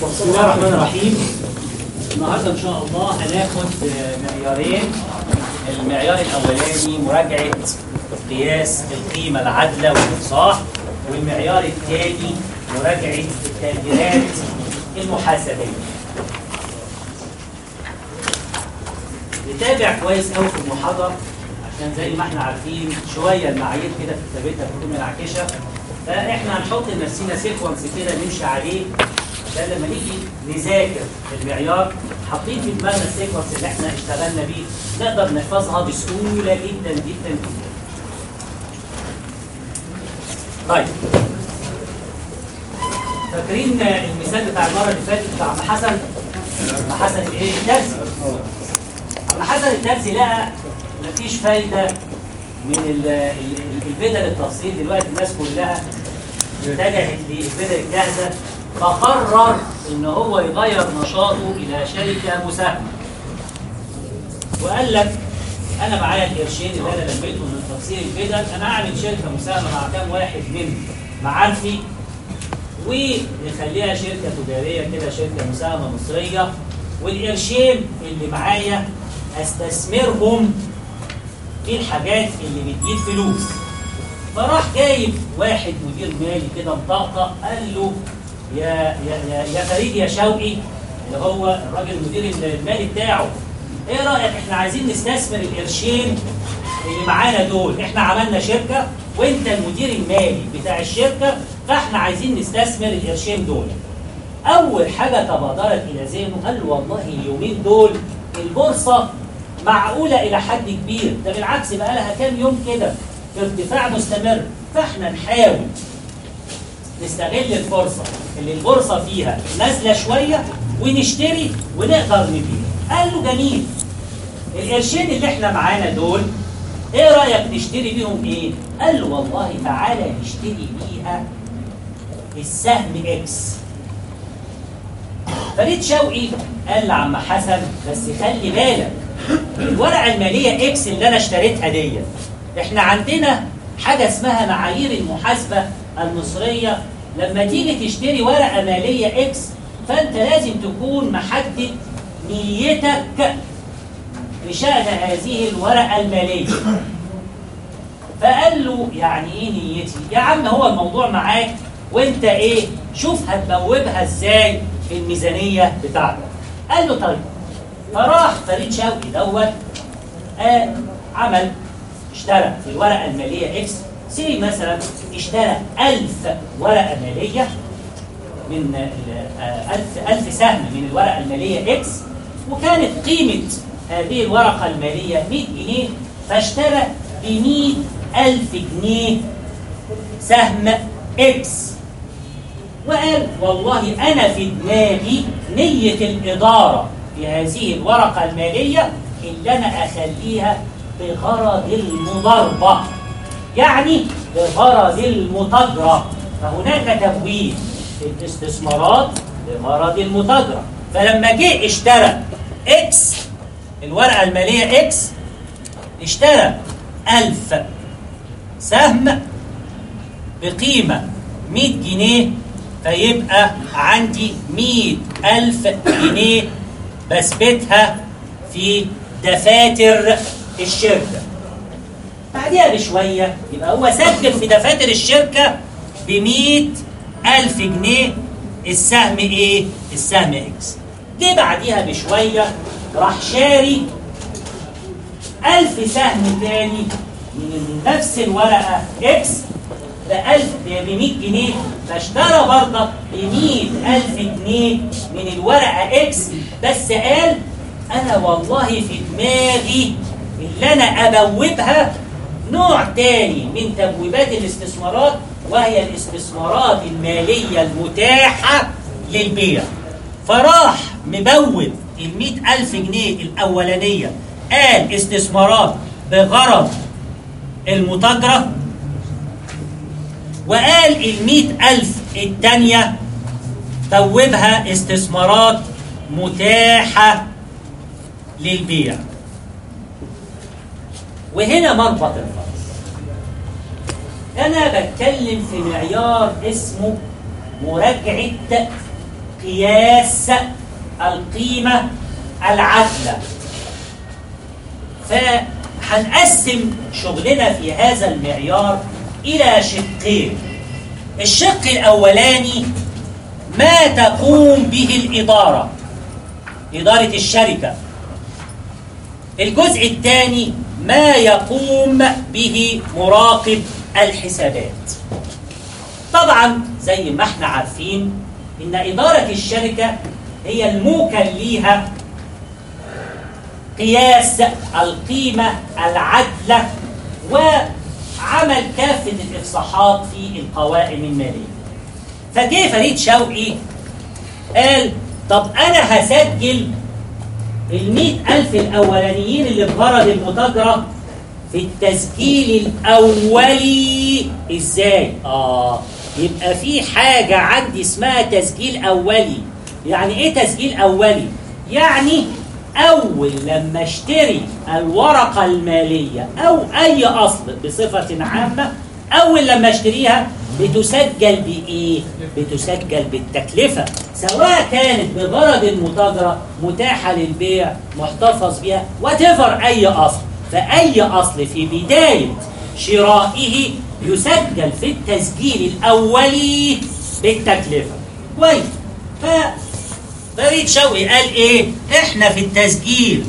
بسم الله الرحمن الرحيم النهارده ان شاء الله هناخد معيارين المعيار الاولاني مراجعه قياس القيمه العادله والانصاف والمعيار الثاني مراجعه التقديرات المحاسبيه نتابع كويس قوي في المحاضره عشان زي ما احنا عارفين شويه المعايير كده في كتابتها بتكون منعكشه فاحنا هنحط لنفسنا سيكونس كده نمشي عليه عشان لما نيجي نذاكر المعيار حاطين في دماغنا السيكونس اللي احنا اشتغلنا بيه نقدر نحفظها بسهوله جدا جدا جدا. طيب فاكرين المثال بتاع المره اللي فاتت بتاع عم حسن؟ عم حسن ايه؟ الترزي. عم حسن الترزي لقى مفيش فايده من ال- ال- البدل التفصيل دلوقتي الناس كلها اتجهت للبدل الجاهزه فقرر ان هو يغير نشاطه الى شركه مساهمه وقال لك انا معايا القرشين اللي انا لميتهم من تفصيل البدل انا هعمل شركه مساهمه مع كام واحد من معارفي ونخليها شركه تجاريه كده شركه مساهمه مصريه والقرشين اللي معايا استثمرهم في الحاجات اللي بتجيب فلوس فراح جايب واحد مدير مالي كده مطقطق قال له يا يا يا, يا فريد يا شوقي اللي هو الراجل المدير المالي بتاعه ايه رايك احنا عايزين نستثمر القرشين اللي معانا دول احنا عملنا شركه وانت المدير المالي بتاع الشركه فاحنا عايزين نستثمر القرشين دول اول حاجه تبادرت الى ذهنه قال له والله اليومين دول البورصه معقوله الى حد كبير ده بالعكس بقى لها كام يوم كده في ارتفاع مستمر فاحنا نحاول نستغل الفرصه اللي البورصه فيها نازله شويه ونشتري ونقدر نبيع قال له جميل القرشين اللي احنا معانا دول ايه رايك نشتري بيهم ايه قال له والله تعالى نشتري بيها السهم اكس فريد شوقي قال لعم حسن بس خلي بالك الورقه الماليه اكس اللي انا اشتريتها ديت احنا عندنا حاجه اسمها معايير المحاسبه المصريه لما تيجي تشتري ورقه ماليه اكس فانت لازم تكون محدد نيتك بشأن هذه الورقه الماليه فقال له يعني ايه نيتي يا عم هو الموضوع معاك وانت ايه شوف هتبوبها ازاي في الميزانيه بتاعتك قال له طيب فراح فريد شوقي دوت آه عمل اشترى في الورقه الماليه اكس سي مثلا اشترى 1000 ورقه ماليه من آه، 1000 1000 سهم من الورقه الماليه اكس وكانت قيمه هذه الورقه الماليه 100 جنيه فاشترى ب 100000 جنيه سهم اكس وقال والله انا في دماغي نيه الاداره في هذه الورقه الماليه اللي انا اخليها بغرض المضاربه يعني بغرض المتاجره فهناك تبويب في الاستثمارات بغرض المتاجره فلما جه اشترى اكس الورقه الماليه اكس اشترى 1000 سهم بقيمه 100 جنيه فيبقى عندي 100000 جنيه بثبتها في دفاتر الشركة بعدها بشوية يبقى هو سجل في دفاتر الشركة ب ألف جنيه السهم ايه؟ السهم اكس جه بعديها بشوية راح شاري ألف سهم تاني من نفس الورقة اكس ب 1000 ب 100 جنيه فاشترى برضه ب 100000 جنيه من الورقه اكس بس قال انا والله في دماغي اللي انا ابوبها نوع تاني من تبويبات الاستثمارات وهي الاستثمارات الماليه المتاحه للبيع فراح مبوب ال 100000 جنيه الاولانيه قال استثمارات بغرض المتاجره وقال المئة ألف التانية بوبها استثمارات متاحة للبيع وهنا مربط الفرس أنا بتكلم في معيار اسمه مراجعة قياس القيمة العادلة فهنقسم شغلنا في هذا المعيار إلى شقين الشق الأولاني ما تقوم به الإدارة إدارة الشركة الجزء الثاني ما يقوم به مراقب الحسابات طبعا زي ما احنا عارفين ان إدارة الشركة هي الموكل ليها قياس القيمة العدلة وعمل كافة الإفصاحات في القوائم المالية فجه فريد شوقي قال طب أنا هسجل المئة ألف الأولانيين اللي بغرض المتاجرة في التسجيل الأولي إزاي؟ آه يبقى في حاجة عندي اسمها تسجيل أولي يعني إيه تسجيل أولي؟ يعني أول لما اشتري الورقة المالية أو أي أصل بصفة عامة أول لما اشتريها بتسجل بإيه؟ بتسجل بالتكلفة سواء كانت بغرض المتاجرة متاحة للبيع محتفظ بها whatever أي أصل فأي أصل في بداية شرائه يسجل في التسجيل الأولي بالتكلفة كويس فريد شوقي قال إيه؟ إحنا في التسجيل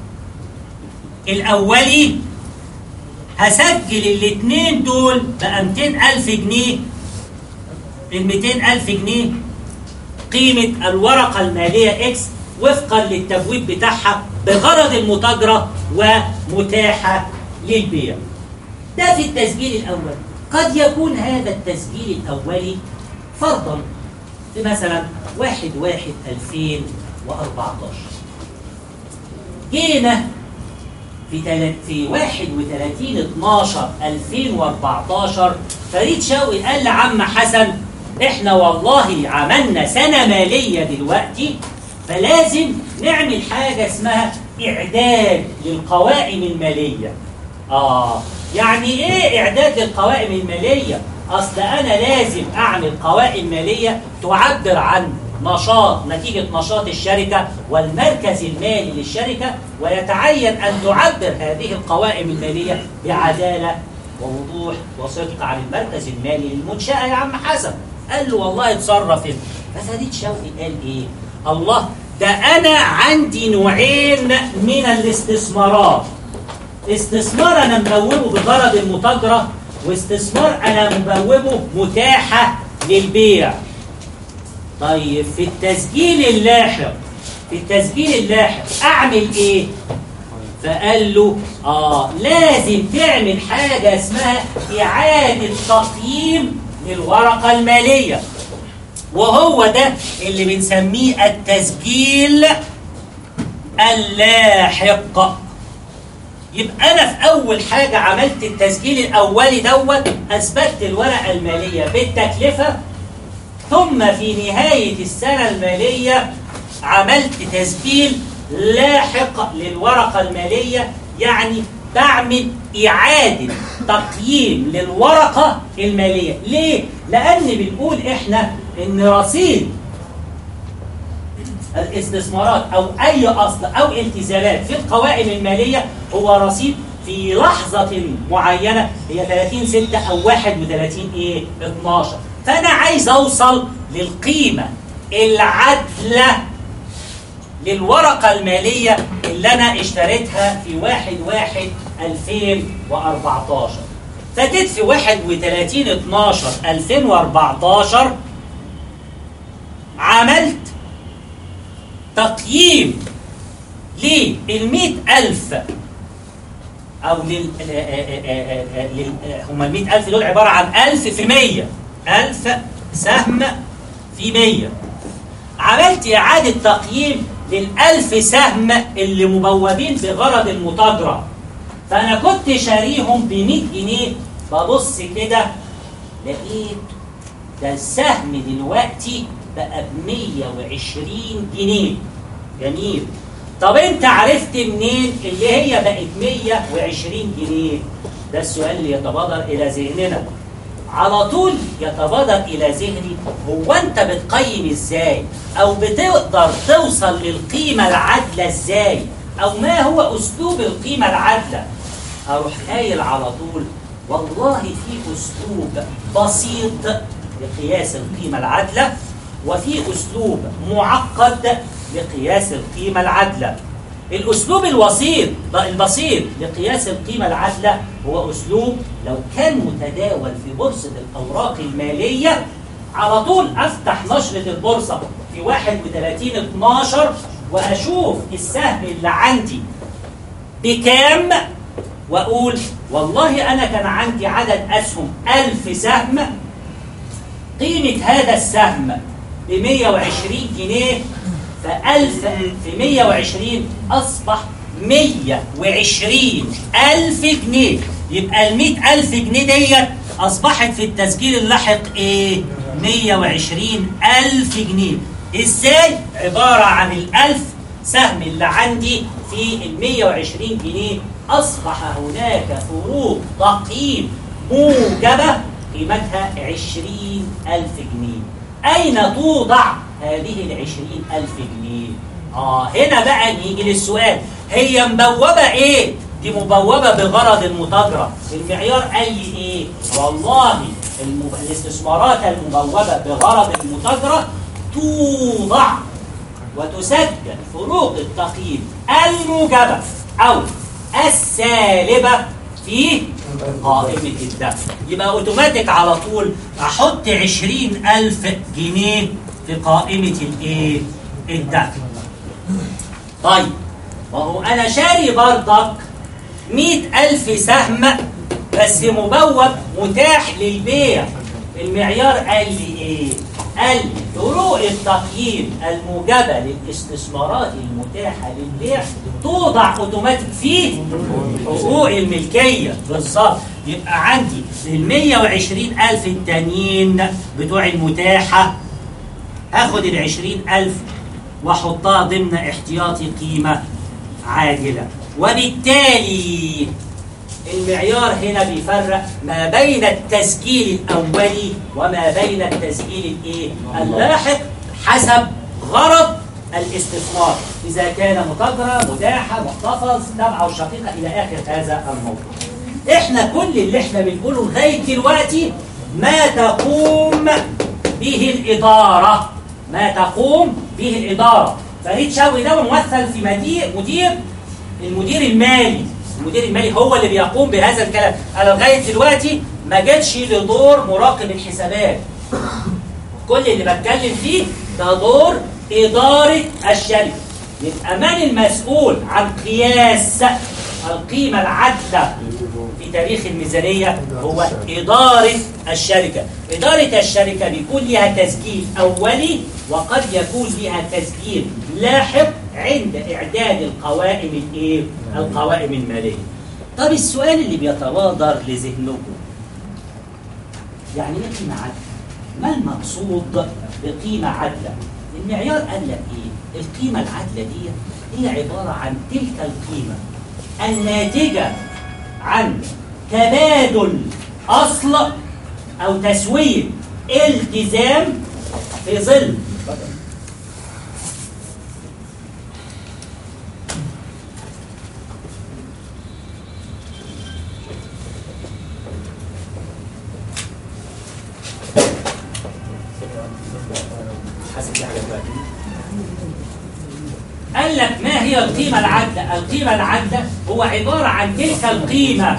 الأولي هسجل الاثنين دول ب 200000 جنيه ال 200000 جنيه قيمة الورقة المالية إكس وفقا للتبويب بتاعها بغرض المتاجرة ومتاحة للبيع ده في التسجيل الأول قد يكون هذا التسجيل الأولي فرضا في مثلا واحد واحد 2014 جينا في تل... في 31 12 2014 فريد شوقي قال لعم حسن احنا والله عملنا سنة مالية دلوقتي فلازم نعمل حاجة اسمها إعداد للقوائم المالية آه يعني إيه إعداد للقوائم المالية؟ أصل أنا لازم أعمل قوائم مالية تعبر عن نشاط نتيجة نشاط الشركة والمركز المالي للشركة ويتعين أن تعبر هذه القوائم المالية بعدالة ووضوح وصدق عن المركز المالي للمنشأة يا عم حسن قال له والله اتصرف انت ففريد شوقي قال ايه الله ده انا عندي نوعين من الاستثمارات استثمار انا مبوبه بغرض المتاجره واستثمار انا مبوبه متاحه للبيع طيب في التسجيل اللاحق في التسجيل اللاحق اعمل ايه فقال له اه لازم تعمل حاجه اسمها اعاده تقييم للورقه الماليه وهو ده اللي بنسميه التسجيل اللاحق يبقى انا في اول حاجه عملت التسجيل الاولي دوت اثبتت الورقه الماليه بالتكلفه ثم في نهايه السنه الماليه عملت تسجيل لاحق للورقه الماليه يعني بعمل إعادة تقييم للورقة المالية ليه؟ لأن بنقول إحنا إن رصيد الاستثمارات أو أي أصل أو التزامات في القوائم المالية هو رصيد في لحظة معينة هي 30 6 أو 31 إيه 12 فأنا عايز أوصل للقيمة العادلة للورقة المالية اللي أنا اشتريتها في 1 1 2014 فجيت في 31 12 2014 عملت تقييم لل ألف أو لل هم ال ألف دول عبارة عن ألف في مية ألف سهم في مية عملت إعادة تقييم للألف سهم اللي مبوبين بغرض المتاجرة فأنا كنت شاريهم ب 100 جنيه ببص كده لقيت ده السهم دلوقتي بقى ب 120 جنيه جميل طب انت عرفت منين اللي هي بقت 120 جنيه ده السؤال اللي يتبادر الى ذهننا على طول يتبادر الى ذهني هو انت بتقيم ازاي او بتقدر توصل للقيمه العادله ازاي او ما هو اسلوب القيمه العادله اروح قايل على طول والله في اسلوب بسيط لقياس القيمه العادله وفي اسلوب معقد لقياس القيمه العادله الاسلوب الوسيط البسيط لقياس القيمه العادله هو اسلوب لو كان متداول في بورصه الاوراق الماليه على طول افتح نشره البورصه في 31 12 واشوف السهم اللي عندي بكام واقول والله انا كان عندي عدد اسهم 1000 سهم قيمه هذا السهم ب 120 جنيه فألف في 120 أصبح 120 ألف جنيه يبقى ال 100 ألف جنيه ديت أصبحت في التسجيل اللاحق إيه؟ 120 ألف جنيه إزاي؟ عبارة عن الألف سهم اللي عندي في ال 120 جنيه أصبح هناك فروق تقييم موجبة قيمتها 20 ألف جنيه أين توضع هذه العشرين ألف جنيه آه هنا بقى نيجي للسؤال هي مبوبة إيه؟ دي مبوبة بغرض المتاجرة المعيار قال لي إيه؟ والله المب... الاستثمارات المبوبة بغرض المتاجرة توضع وتسجل فروق التقييم الموجبة أو السالبة في قائمة الدفع يبقى اوتوماتيك على طول احط عشرين الف جنيه في قائمة الايه الدفع طيب وهو انا شاري برضك مئة الف سهم بس مبوب متاح للبيع المعيار قال لي ايه قال لي طرق التقييم الموجبة للاستثمارات المتاحة للبيع توضع اوتوماتيك في حقوق الملكية بالظبط يبقى عندي ال 120 ألف التانيين بتوع المتاحة هاخد ال 20 ألف واحطها ضمن احتياطي قيمة عادلة وبالتالي المعيار هنا بيفرق ما بين التسجيل الأولي وما بين التسجيل الإيه؟ اللاحق حسب غرض الاستثمار إذا كان متاجرة متاحة محتفظ تابعة وشقيقة إلى آخر هذا الموضوع إحنا كل اللي إحنا بنقوله لغاية دلوقتي ما تقوم به الإدارة ما تقوم به الإدارة فريد شوقي ده ممثل في مدير مدير المدير المالي المدير المالي هو اللي بيقوم بهذا الكلام انا لغايه دلوقتي ما جاتش لدور مراقب الحسابات كل اللي بتكلم فيه ده دور اداره الشركه يبقى من المسؤول عن قياس القيمه العادله في تاريخ الميزانيه هو اداره الشركه اداره الشركه بيكون لها تسجيل اولي وقد يكون لها تسجيل لاحق عند اعداد القوائم الايه القوائم الماليه طب السؤال اللي بيتبادر لذهنكم يعني ايه قيمه عادله ما المقصود بقيمه عادله المعيار قال لك ايه القيمه العادله دي هي عباره عن تلك القيمه الناتجه عن تبادل اصل او تسويه التزام في ظل قال لك ما هي القيمة العادلة؟ القيمة العادلة هو عبارة عن تلك القيمة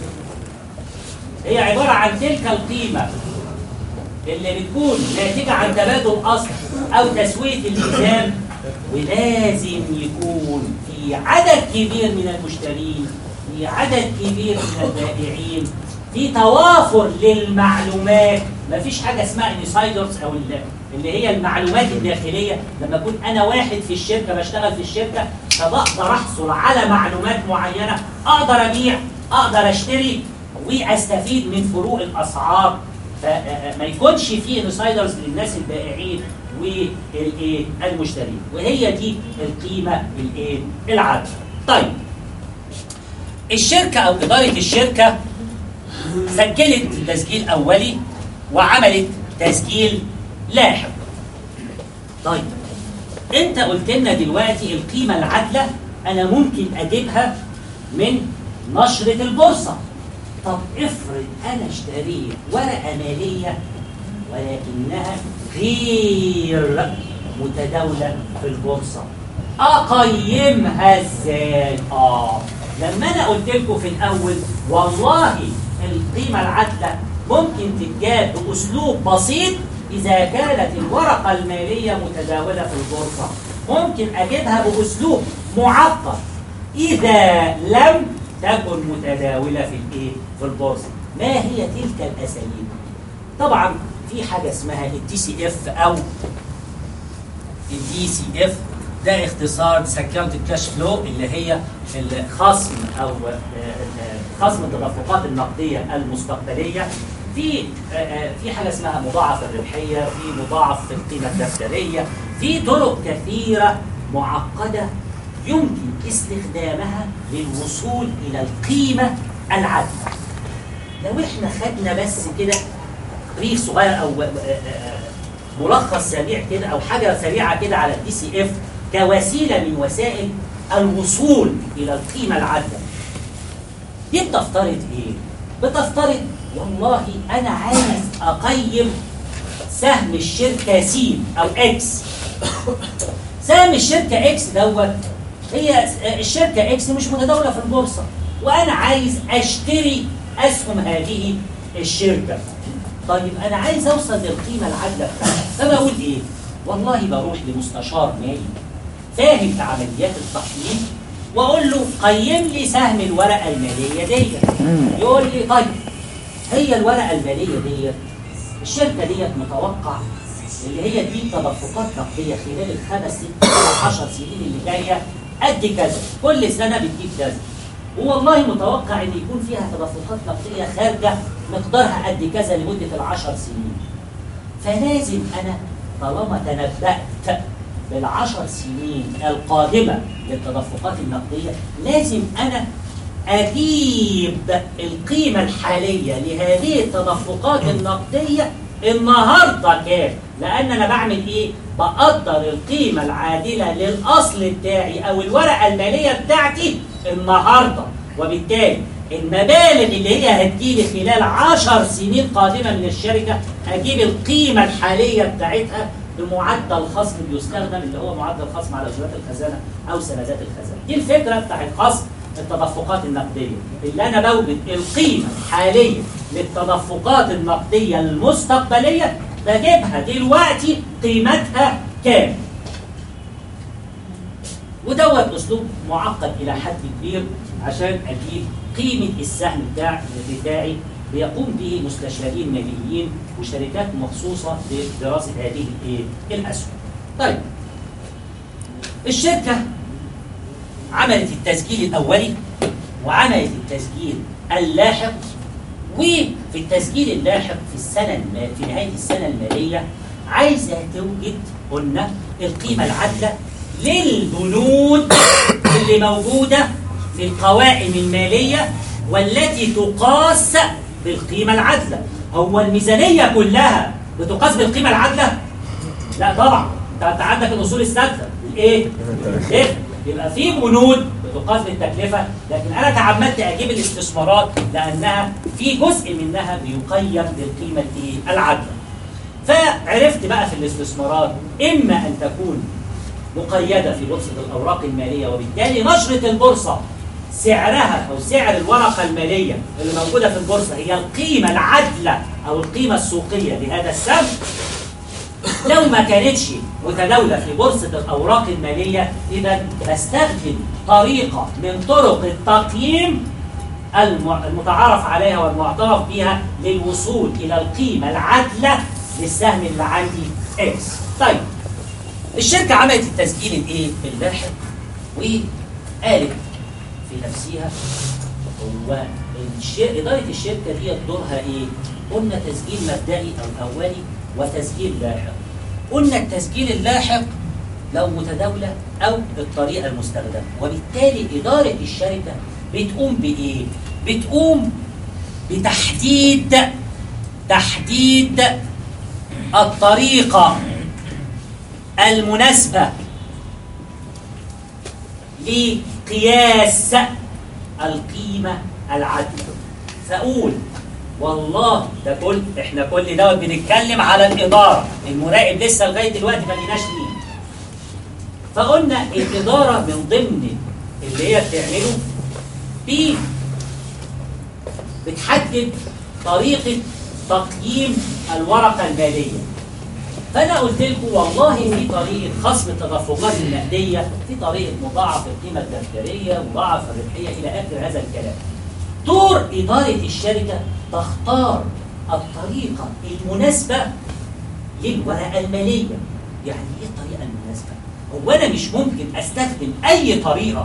هي عبارة عن تلك القيمة اللي بتكون ناتجة عن تبادل أصل أو تسوية الالتزام ولازم يكون في عدد كبير من المشترين في عدد كبير من البائعين في توافر للمعلومات مفيش حاجة اسمها انسايدرز أو اللي هي المعلومات الداخلية لما أكون أنا واحد في الشركة بشتغل في الشركة فبقدر أحصل على معلومات معينة أقدر أبيع أقدر أشتري واستفيد من فروق الاسعار فما يكونش فيه انسايدرز للناس البائعين والايه المشترين وهي دي القيمه الايه العادله طيب الشركه او اداره الشركه سجلت تسجيل اولي وعملت تسجيل لاحق طيب انت قلت لنا دلوقتي القيمه العادله انا ممكن اجيبها من نشره البورصه طب افرض انا اشتريت ورقه ماليه ولكنها غير متداوله في البورصه اقيمها ازاي اه لما انا قلت لكم في الاول والله القيمه العادله ممكن تتجاب باسلوب بسيط اذا كانت الورقه الماليه متداوله في البورصه ممكن اجيبها باسلوب معقد اذا لم تكن متداوله في الايه في البورصه ما هي تلك الاساليب طبعا في حاجه اسمها الدي سي اف او الدي سي اف ده اختصار سكاونت كاش فلو اللي هي الخصم او آه، آه، خصم التدفقات النقديه المستقبليه في آه، آه، في حاجه اسمها مضاعف الربحيه في مضاعف في القيمه الدفتريه في طرق كثيره معقده يمكن استخدامها للوصول الى القيمه العادله لو احنا خدنا بس كده بريف صغير او آه، آه، ملخص سريع كده او حاجه سريعه كده على الدي سي اف كوسيله من وسائل الوصول الى القيمه العادله دي بتفترض ايه بتفترض والله انا عايز اقيم سهم الشركه س او اكس سهم الشركه اكس دوت هي الشركه اكس مش متداوله في البورصه وانا عايز اشتري اسهم هذه الشركه طيب انا عايز اوصل للقيمه العادله بتاعتها فبقول ايه والله بروح لمستشار مالي فاهم في عمليات التقييم واقول له قيم لي سهم الورقه الماليه ديت يقول لي طيب هي الورقه الماليه ديت الشركه ديت متوقع اللي هي دي تدفقات نقديه خلال الخمس ست سبع 10 سنين اللي جايه قد كذا كل سنه بتجيب كذا والله متوقع ان يكون فيها تدفقات نقديه خارجه مقدارها قد كذا لمده العشر سنين فلازم انا طالما تنبأت بالعشر سنين القادمة للتدفقات النقدية لازم أنا أجيب القيمة الحالية لهذه التدفقات النقدية النهاردة كام لأن أنا بعمل إيه؟ بقدر القيمة العادلة للأصل بتاعي أو الورقة المالية بتاعتي النهاردة وبالتالي المبالغ اللي هي هتجيلي خلال عشر سنين قادمة من الشركة هجيب القيمة الحالية بتاعتها بمعدل خصم بيستخدم اللي هو معدل خصم على وجبات الخزانة أو سندات الخزانة دي الفكرة بتاعت خصم التدفقات النقدية اللي أنا بوجد القيمة الحالية للتدفقات النقدية المستقبلية بجيبها دلوقتي قيمتها كام ودوت اسلوب معقد الى حد كبير عشان اجيب قيمه السهم بتاع بتاعي بيقوم به مستشارين ماليين وشركات مخصوصه لدراسه هذه الايه الاسهم. طيب الشركه عملت التسجيل الاولي وعملت التسجيل اللاحق وفي التسجيل اللاحق في السنه الم- في نهايه السنه الماليه عايزه توجد قلنا القيمه العادله للبنود اللي موجوده في القوائم الماليه والتي تقاس بالقيمه العادله هو الميزانيه كلها بتقاس بالقيمه العادله لا طبعا انت انت عندك الاصول الثابته الايه التكلفه يبقى في بنود بتقاس بالتكلفه لكن انا تعمدت اجيب الاستثمارات لانها في جزء منها بيقيم بالقيمه الايه العادله فعرفت بقى في الاستثمارات اما ان تكون مقيده في بورصه الاوراق الماليه وبالتالي نشره البورصه سعرها او سعر الورقه الماليه اللي موجوده في البورصه هي القيمه العادله او القيمه السوقيه لهذا السهم لو ما كانتش متداوله في بورصه الاوراق الماليه اذا بستخدم طريقه من طرق التقييم الم- المتعارف عليها والمعترف بها للوصول الى القيمه العادله للسهم اللي عندي اكس. طيب الشركه عملت التسجيل الايه؟ اللاحق وقالت في نفسها هو الش- اداره الشركه دي دورها ايه؟ قلنا تسجيل مبدئي او اولي وتسجيل لاحق. قلنا التسجيل اللاحق لو متداوله او بالطريقه المستخدمه وبالتالي اداره الشركه بتقوم بايه؟ بتقوم بتحديد تحديد الطريقة المناسبة لقياس القيمة العادلة فأقول والله ده كل احنا كل دوت بنتكلم على الإدارة المراقب لسه لغاية دلوقتي ما جيناش ليه فقلنا الإدارة من ضمن اللي هي بتعمله ب بتحدد طريقة تقييم الورقة المالية فأنا قلت لكم والله في طريقة خصم التدفقات النقدية في طريقة مضاعف القيمة الدفترية مضاعف الربحية إلى آخر هذا الكلام دور إدارة الشركة تختار الطريقة المناسبة للورقة المالية يعني إيه الطريقة المناسبة؟ هو أنا مش ممكن أستخدم أي طريقة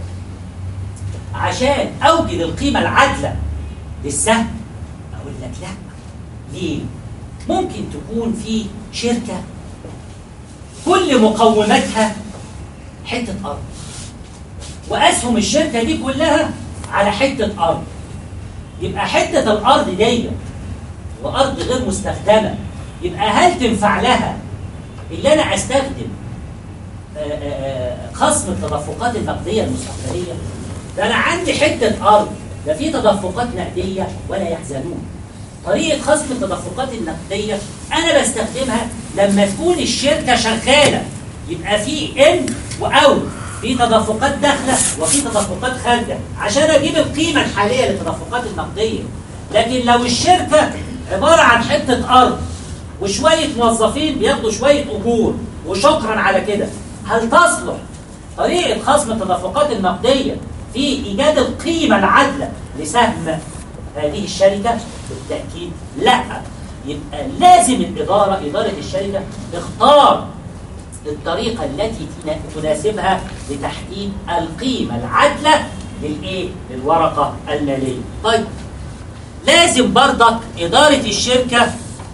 عشان أوجد القيمة العادلة للسهم أقول لك لا ليه؟ ممكن تكون في شركة كل مقوماتها حتة أرض وأسهم الشركة دي كلها على حتة أرض يبقى حتة الأرض دي وأرض غير مستخدمة يبقى هل تنفع لها اللي أنا أستخدم آه، آه، آه، خصم التدفقات النقدية المستقبلية ده أنا عندي حتة أرض لا في تدفقات نقدية ولا يحزنون طريقة خصم التدفقات النقدية أنا بستخدمها لما تكون الشركة شغالة يبقى في إن وأوت في تدفقات داخلة وفي تدفقات خارجة عشان أجيب القيمة الحالية للتدفقات النقدية لكن لو الشركة عبارة عن حتة أرض وشوية موظفين بياخدوا شوية أجور وشكرا على كده هل تصلح طريقة خصم التدفقات النقدية في إيجاد القيمة العادلة لسهم هذه الشركة بالتأكيد لا يبقى لازم الإدارة إدارة الشركة تختار الطريقة التي تناسبها لتحديد القيمة العادلة للإيه؟ للورقة المالية طيب لازم برضك إدارة الشركة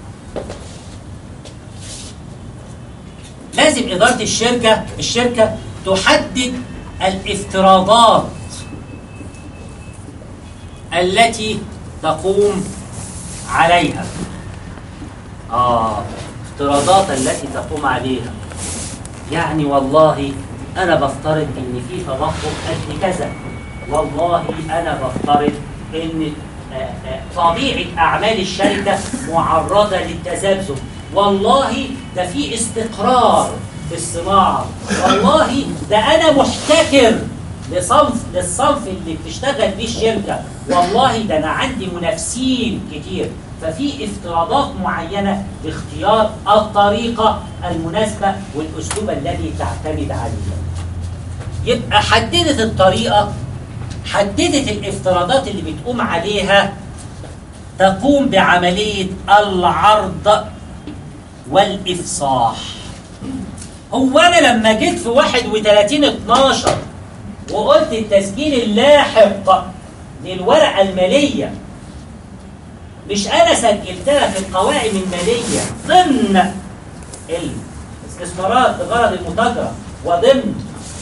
لازم إدارة الشركة الشركة تحدد الافتراضات التي تقوم عليها آه افتراضات التي تقوم عليها يعني والله أنا بفترض إن في تدفق قد كذا والله أنا بفترض إن آه، آه، طبيعة أعمال الشركة معرضة للتذبذب والله ده في استقرار في الصناعة والله ده أنا محتكر لصنف للصنف اللي بتشتغل بيه الشركة والله ده أنا عندي منافسين كتير ففي افتراضات معينة لاختيار الطريقة المناسبة والأسلوب الذي تعتمد عليه يبقى حددت الطريقة حددت الافتراضات اللي بتقوم عليها تقوم بعملية العرض والإفصاح هو أنا لما جيت في 31 12 وقلت التسجيل اللاحق للورقة المالية مش أنا سجلتها في القوائم المالية ضمن الاستثمارات بغرض المتاجرة وضمن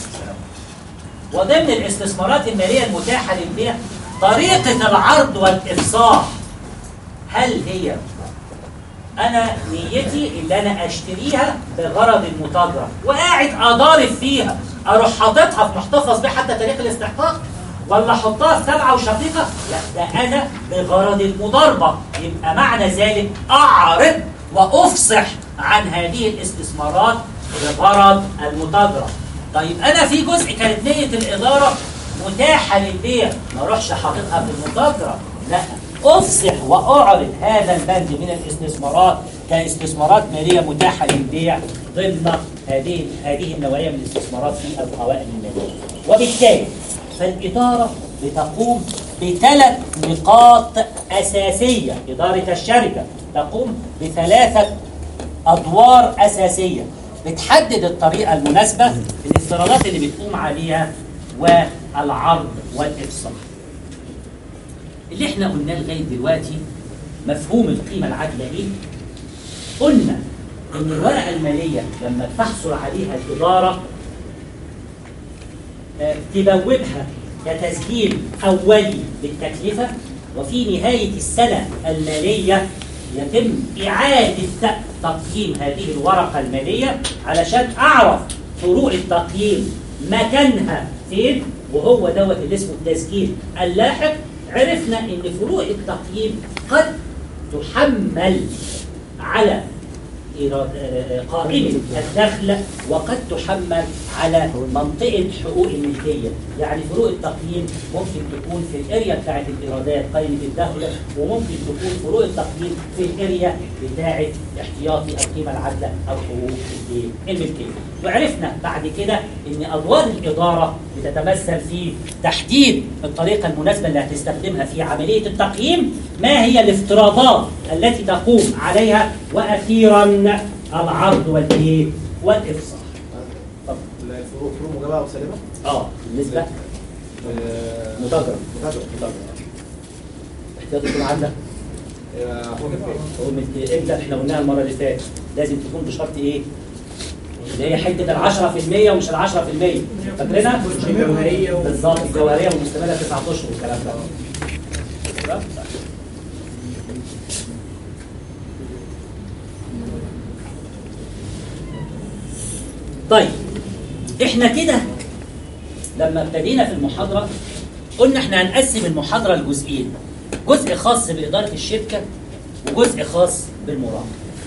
وضمن الاستثمارات المالية المتاحة للبيع طريقة العرض والإفصاح هل هي أنا نيتي اللي أنا أشتريها بغرض المتاجرة وقاعد أضارب فيها أروح حاططها في محتفظ بيه حتى تاريخ الاستحقاق ولا أحطها في تبعة وشقيقة لا ده أنا بغرض المضاربة يبقى معنى ذلك أعرض وأفصح عن هذه الاستثمارات بغرض المتاجرة طيب أنا في جزء كانت نية الإدارة متاحة للبيع ما أروحش حاططها في المتاجرة لا أفصح وأعرض هذا البند من الاستثمارات كاستثمارات مالية متاحة للبيع ضمن هذه هذه النوعية من الاستثمارات في القوائم المالية وبالتالي فالإدارة بتقوم بثلاث نقاط أساسية إدارة الشركة تقوم بثلاثة أدوار أساسية بتحدد الطريقة المناسبة الافتراضات اللي بتقوم عليها والعرض والإفصاح اللي احنا قلناه لغاية دلوقتي مفهوم القيمة العادلة ايه؟ قلنا ان الورقة المالية لما تحصل عليها الإدارة آه، تبوبها كتسجيل أولي للتكلفة وفي نهاية السنة المالية يتم إعادة تقييم هذه الورقة المالية علشان أعرف فروق التقييم مكانها فين وهو دوت اللي اسمه التسجيل اللاحق عرفنا ان فروق التقييم قد تحمل على قائمة الدخل وقد تحمل على منطقة حقوق الملكية يعني فروق التقييم ممكن تكون في الاريا بتاعة الإيرادات قائمة الدخل وممكن تكون فروق التقييم في الاريا بتاعة احتياطي القيمة العادلة أو حقوق الملكية وعرفنا بعد كده ان ادوار الاداره بتتمثل في تحديد الطريقه المناسبه اللي هتستخدمها في عمليه التقييم ما هي الافتراضات التي تقوم عليها واخيرا العرض والايه والافصاح الفروق فروق مجابهه او سالبه؟ اه بالنسبه آه، متاجره متاجرة. متاجره احتياطي القيمه العادله آه، حقوق الملكية. هو من امتى احنا قلناها المره اللي فاتت لازم تكون بشرط ايه؟ اللي هي حته ال 10% ومش ال 10% فاكرينها؟ الجوهرية و- بالظبط الجوهريه والمستمره تسعة اشهر والكلام ده تمام؟ طيب احنا كده لما ابتدينا في المحاضره قلنا احنا هنقسم المحاضره لجزئين جزء خاص باداره الشركه وجزء خاص بالمراقبه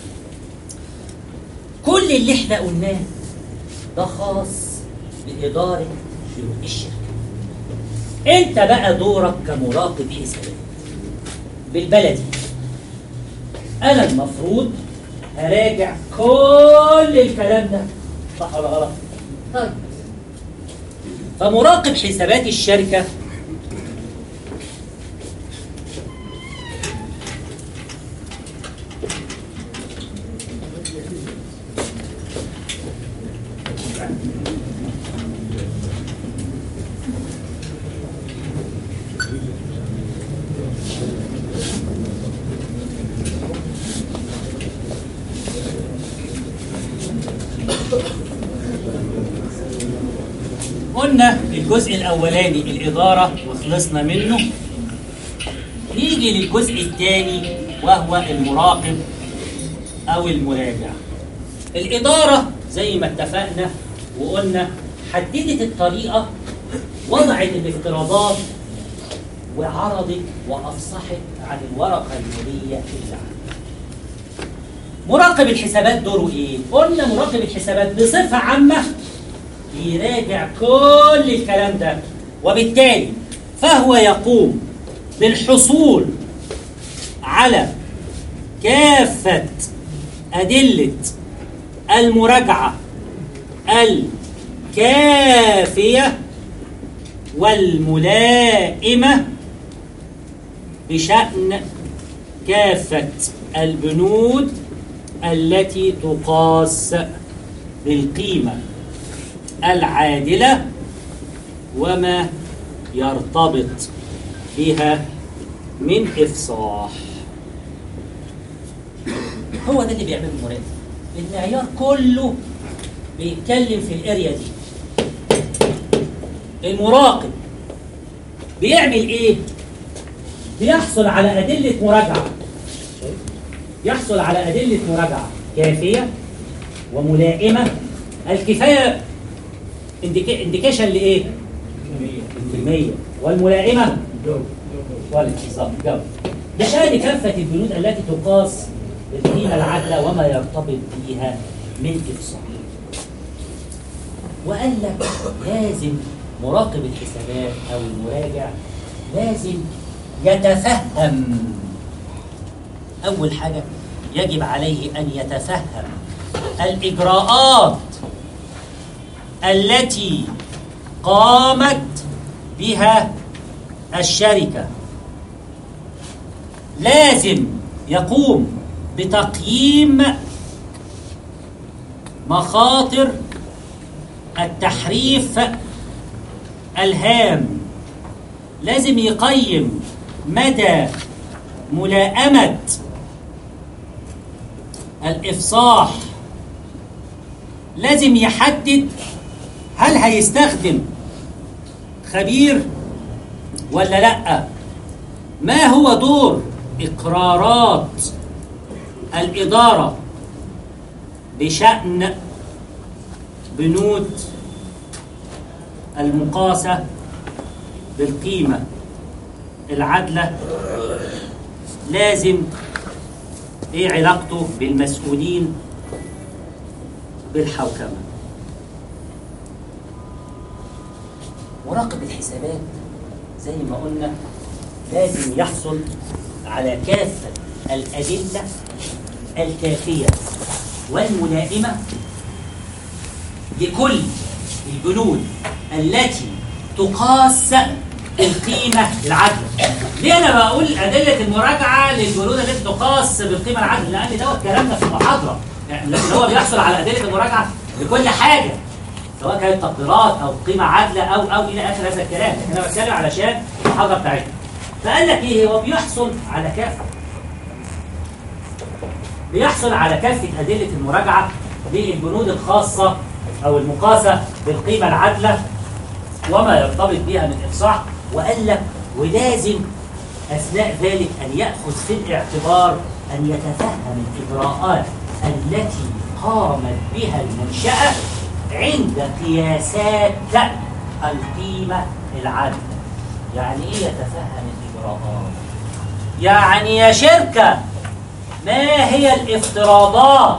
كل اللي احنا قلناه ده خاص بإدارة الشركة انت بقى دورك كمراقب حسابات بالبلدي انا المفروض هراجع كل الكلام ده صح ولا غلط طيب فمراقب حسابات الشركة قلنا الجزء الأولاني الإدارة وخلصنا منه نيجي للجزء الثاني وهو المراقب أو المراجع الإدارة زي ما اتفقنا وقلنا حددت الطريقة وضعت الافتراضات وعرضت وأفصحت عن الورقة المالية اللي عندها مراقب الحسابات دوره ايه؟ قلنا مراقب الحسابات بصفة عامة بيراجع كل الكلام ده وبالتالي فهو يقوم بالحصول على كافة أدلة المراجعة الكافية والملائمة بشأن كافة البنود التي تقاس بالقيمة العادلة وما يرتبط بها من إفصاح هو ده اللي بيعمله المراقب المعيار كله بيتكلم في الاريا دي المراقب بيعمل ايه بيحصل على ادله مراجعه يحصل على ادله مراجعه كافيه وملائمه الكفايه انديكيشن لايه المية والملائمه كواليتي بالظبط جو بشأن كافة البنود التي تقاس بالقيمة العادلة وما يرتبط بها من إفصاح وقال لك لازم مراقب الحسابات أو المراجع لازم يتفهم أول حاجة يجب عليه أن يتفهم الإجراءات التي قامت بها الشركة لازم يقوم بتقييم مخاطر التحريف الهام لازم يقيم مدى ملائمة الإفصاح لازم يحدد هل هيستخدم خبير ولا لأ ما هو دور إقرارات الإدارة بشأن بنود المقاسة بالقيمة العادلة لازم ايه علاقته بالمسؤولين بالحوكمة مراقب الحسابات زي ما قلنا لازم يحصل على كافة الأدلة الكافية والملائمة لكل البنود التي تقاس القيمة العادلة. ليه أنا بقول أدلة المراجعة للبنود التي تقاس بالقيمة العادلة؟ لأن دوت كلامنا في المحاضرة، يعني لكن هو بيحصل على أدلة المراجعة لكل حاجة. سواء كانت تقديرات أو قيمة عادلة أو أو إلى آخر هذا الكلام، لكن أنا بتكلم علشان المحاضرة بتاعتنا. فقال لك إيه هو بيحصل على كافة بيحصل على كافة أدلة المراجعة للبنود الخاصة أو المقاسة بالقيمة العادلة وما يرتبط بها من إفصاح وقال لك ولازم أثناء ذلك أن يأخذ في الاعتبار أن يتفهم الإجراءات التي قامت بها المنشأة عند قياسات القيمة العادلة يعني إيه يتفهم الإجراءات؟ يعني يا شركة ما هي الافتراضات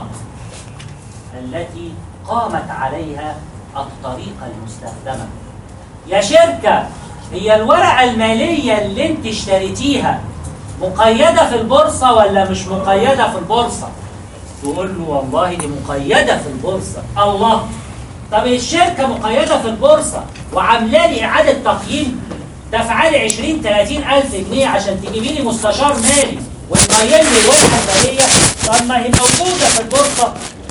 التي قامت عليها الطريقة المستخدمة يا شركة هي الورقة المالية اللي انت اشتريتيها مقيدة في البورصة ولا مش مقيدة في البورصة تقول له والله دي مقيدة في البورصة الله طب الشركة مقيدة في البورصة وعاملة لي إعادة تقييم دفع لي 20 30 ألف جنيه عشان تجيبي لي مستشار مالي وتقيم لي الورقة المالية طب ما هي موجودة في البورصة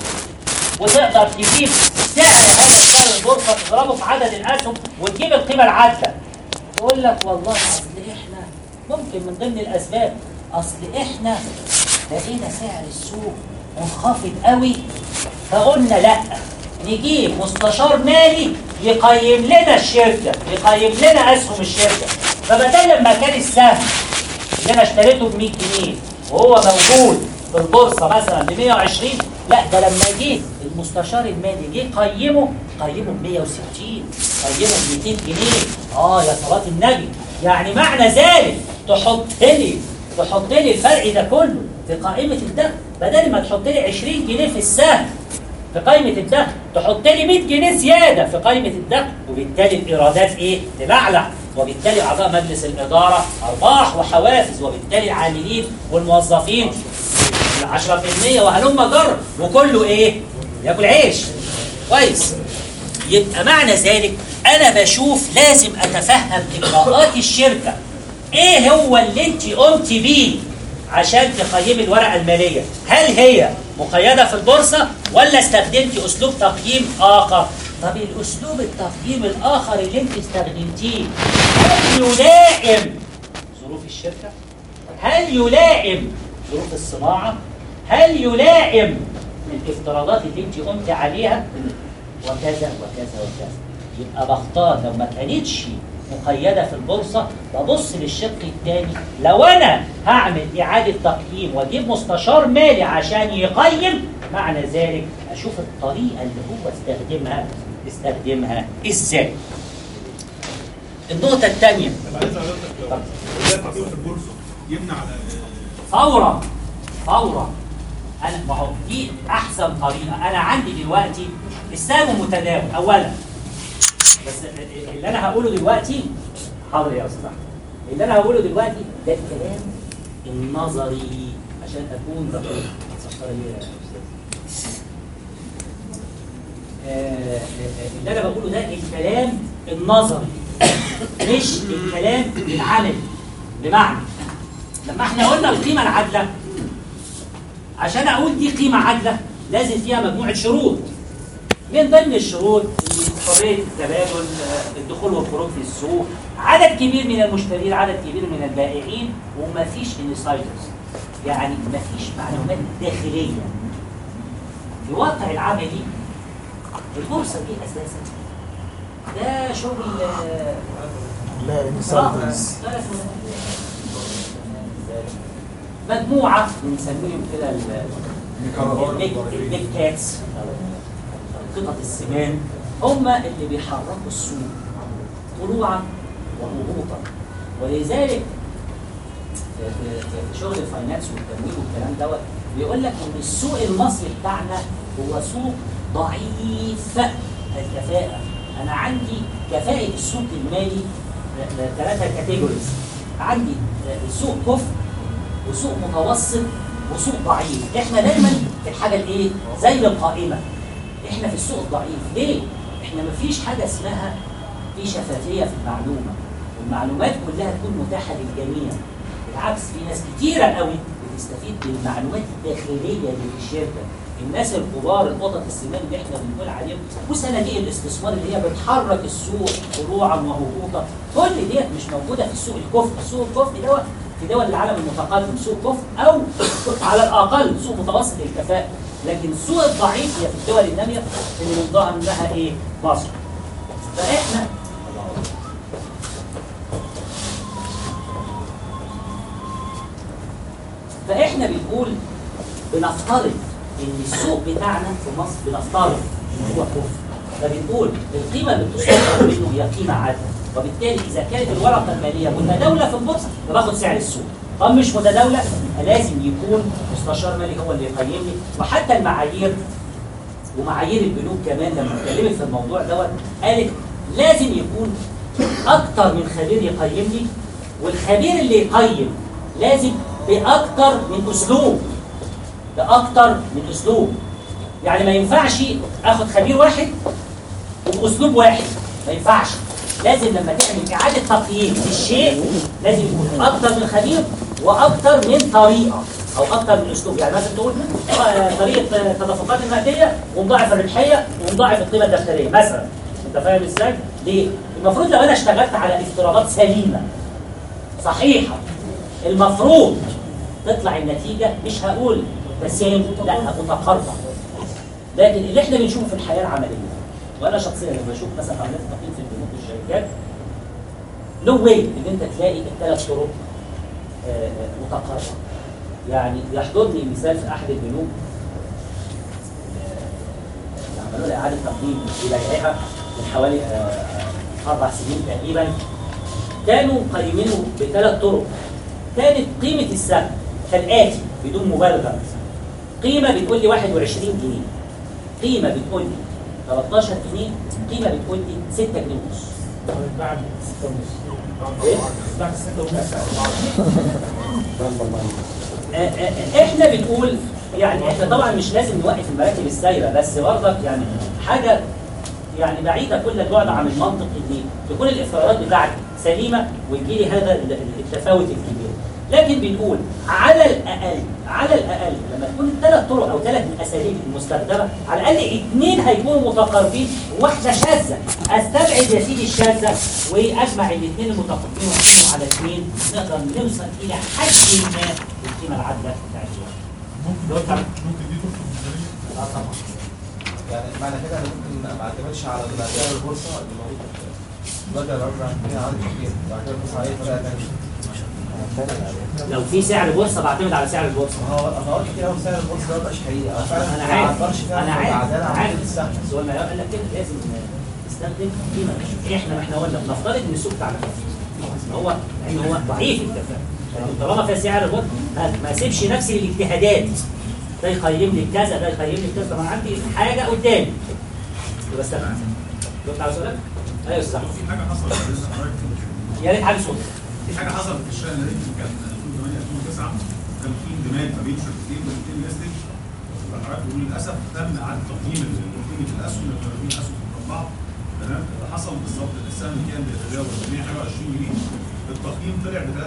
وتقدر تجيب سعر هذا سعر البورصة تضربه في عدد الأسهم وتجيب القيمة العادلة تقول لك والله أصل إحنا ممكن من ضمن الأسباب أصل إحنا لقينا سعر السوق منخفض قوي فقلنا لأ نجيب مستشار مالي يقيم لنا الشركة يقيم لنا أسهم الشركة فبدل ما كان السهم اللي أنا اشتريته ب 100 جنيه وهو موجود في البورصة مثلا ب 120 لا ده لما جه المستشار المالي جه قيمه قيمه ب 160 قيمه ب 200 جنيه اه يا صلاة النبي يعني معنى ذلك تحط لي تحط لي الفرق ده كله في قائمة الدخل بدل ما تحط لي 20 جنيه في السهم في قائمة الدخل تحط لي 100 جنيه زيادة في قائمة الدخل وبالتالي الإيرادات إيه؟ تبعلع وبالتالي أعضاء مجلس الإدارة أرباح وحوافز وبالتالي العاملين والموظفين 10% وهلم جر وكله إيه؟ ياكل عيش كويس يبقى معنى ذلك أنا بشوف لازم أتفهم إجراءات الشركة إيه هو اللي أنت قمت بيه عشان تقيمي الورقة المالية هل هي مقيدة في البورصة ولا استخدمتي أسلوب تقييم آخر طب الأسلوب التقييم الآخر اللي أنت استخدمتيه هل يلائم ظروف الشركة هل يلائم ظروف الصناعة هل يلائم الافتراضات اللي أنت قمت عليها وكذا وكذا وكذا يبقى بختار لو ما كانتش مقيدة في البورصة ببص للشق الثاني لو أنا هعمل إعادة تقييم وأجيب مستشار مالي عشان يقيم معنى ذلك أشوف الطريقة اللي هو استخدمها استخدمها إزاي النقطة الثانية طب عايز حضرتك لو ازاي تقييم في البورصه يمنع على فورا فورا أنا ما هو دي أحسن طريقة أنا عندي دلوقتي السهم متداول أولا بس اللي انا هقوله دلوقتي حاضر يا استاذ أحمد. اللي انا هقوله دلوقتي ده الكلام النظري عشان اكون دقيق صفر ليه يا أستاذ؟ آه، آه، اللي انا بقوله ده الكلام النظري مش الكلام العملي بمعنى لما احنا قلنا القيمه العادله عشان اقول دي قيمه عادله لازم فيها مجموعه شروط من ضمن الشروط حريه التبادل آه، الدخول والخروج في السوق عدد كبير من المشترين عدد كبير من البائعين ومفيش انسايدرز يعني مفيش معلومات داخليه في الواقع العملي البورصه دي اساسا ده شغل آه، لا آه، انسايدرز لا اسمه ده. مجموعه بنسميهم كده ال- البيج البيج كاتس او قطط السمان هم اللي بيحركوا السوق طلوعا وهبوطا ولذلك في- في في شغل الفاينانس والتمويل والكلام دوت بيقول لك ان السوق المصري بتاعنا هو سوق ضعيف الكفاءة انا عندي كفاءة السوق المالي ثلاثة كاتيجوريز عندي سوق كفء وسوق متوسط وسوق ضعيف احنا دايما في الحاجة الايه زي القائمة احنا في السوق الضعيف ليه احنا مفيش حاجة اسمها في شفافية في المعلومة المعلومات كلها تكون متاحة للجميع بالعكس في ناس كتيرة قوي بتستفيد بالمعلومات الداخلية اللي في الشركة الناس الكبار القطط السمان اللي احنا بنقول عليهم وصناديق الاستثمار اللي هي بتحرك السوق طلوعا وهبوطا كل ديت مش موجودة في السوق الكفء السوق الكفء دوت في دول العالم المتقدم سوق كفء او على الاقل سوق متوسط الكفاءة لكن السوق الضعيف هي في الدول النامية اللي من ضمن منها ايه مصر فاحنا فاحنا بنقول بنفترض ان السوق بتاعنا في مصر بنفترض ان هو كفر فبنقول القيمه اللي بتستخدم منه هي قيمه عادله وبالتالي اذا كانت الورقه الماليه متداوله في البورصه باخد سعر السوق طب مش متداوله يبقى لازم يكون مستشار مالي هو اللي يقيم لي وحتى المعايير ومعايير البنوك كمان لما اتكلمت في الموضوع دوت قالت لازم يكون اكتر من خبير يقيم لي والخبير اللي يقيم لازم باكتر من اسلوب باكتر من اسلوب يعني ما ينفعش اخد خبير واحد وباسلوب واحد ما ينفعش لازم لما تعمل اعاده تقييم للشيء لازم يكون اكتر من خبير واكتر من طريقه او اكتر من اسلوب يعني مثلا تقول آه، طريقه آه، تدفقات النقديه ونضاعف الربحيه ونضاعف القيمه الدفتريه مثلا انت فاهم ازاي؟ ليه؟ المفروض لو انا اشتغلت على افتراضات سليمه صحيحه المفروض تطلع النتيجه مش هقول تساوي لا متقاربه لكن اللي احنا بنشوفه في الحياه العمليه وانا شخصيا لما بشوف مثلا عمليات التقييم في البنوك والشركات نو واي ان انت تلاقي الثلاث طرق آه، آه، متقاربه يعني يحضرني مثال في احد البنوك آه، عملوا لي اعاده تقييم لبيعها من حوالي آه، آه، اربع سنين تقريبا كانوا قيمينه بثلاث طرق كانت قيمه السهم كالاتي بدون مبالغه قيمه بتقول لي 21 جنيه قيمه بتقول لي 13 جنيه قيمه بتقول لي 6 جنيه ونص بعد ستة ونص إيه؟ بعد ستة ونص آه، آه، احنا بنقول يعني احنا طبعا مش لازم نوقف المراكب السايره بس برضك يعني حاجه يعني بعيده كل البعد عن المنطق ان تكون الافتراضات بتاعتي سليمه ويجي لي هذا ال- ال- التفاوت الكبير لكن بنقول على الاقل على الاقل لما تكون ثلاث طرق او ثلاث اساليب المستخدمه على الاقل اثنين هيكونوا متقاربين وواحده شاذه استبعد يا سيدي الشاذه واجمع الاثنين المتقاربين واقسمهم على اثنين نقدر نوصل الى حد ما القيمه العادله بتاعت الواحد. ممكن ممكن دي تدخل في الميزانية؟ اه طبعا يعني معنى كده انا ممكن ما اعتمدش على سعر البورصه اللي موجود دلوقتي انا بعمل فيها عدد كبير بعد كده ببص عليه بطريقه ثانيه لو في سعر بورصه بعتمد على سعر البورصه ما هو انا قلت كده سعر البورصه ده مبقاش حقيقي أو فعلا انا ما عارف عبرش فعلا انا عن عارف العداله عن عارف السهم بس هو المعيار قال لك كده لازم نستخدم قيمه احنا ما احنا قلنا بنفترض ان السوق بتاعنا كده هو ان هو ضعيف الكفاءه لكن طالما في سعر البورصه ما ما اسيبش نفسي للاجتهادات ده يقيم لي كذا ده يقيم لي كذا طب انا عندي حاجه قدامي يبقى استنى جاوبت على سؤالك؟ ايوه صح في حاجة حصلت لسه حضرتك يا ريت حاجه صوت في حاجة حصلت في الشهر اللي كان 2008 2009 كان في اندماج ما بين شركتين شركتين ليستنج فحضرتك بيقول للأسف تم إعادة تقييم قيمة الأسهم ل 30 أسهم مربعة تمام اللي حصل بالظبط إن السهم اللي كان بيتجاوز 120 جنيه التقييم طلع ب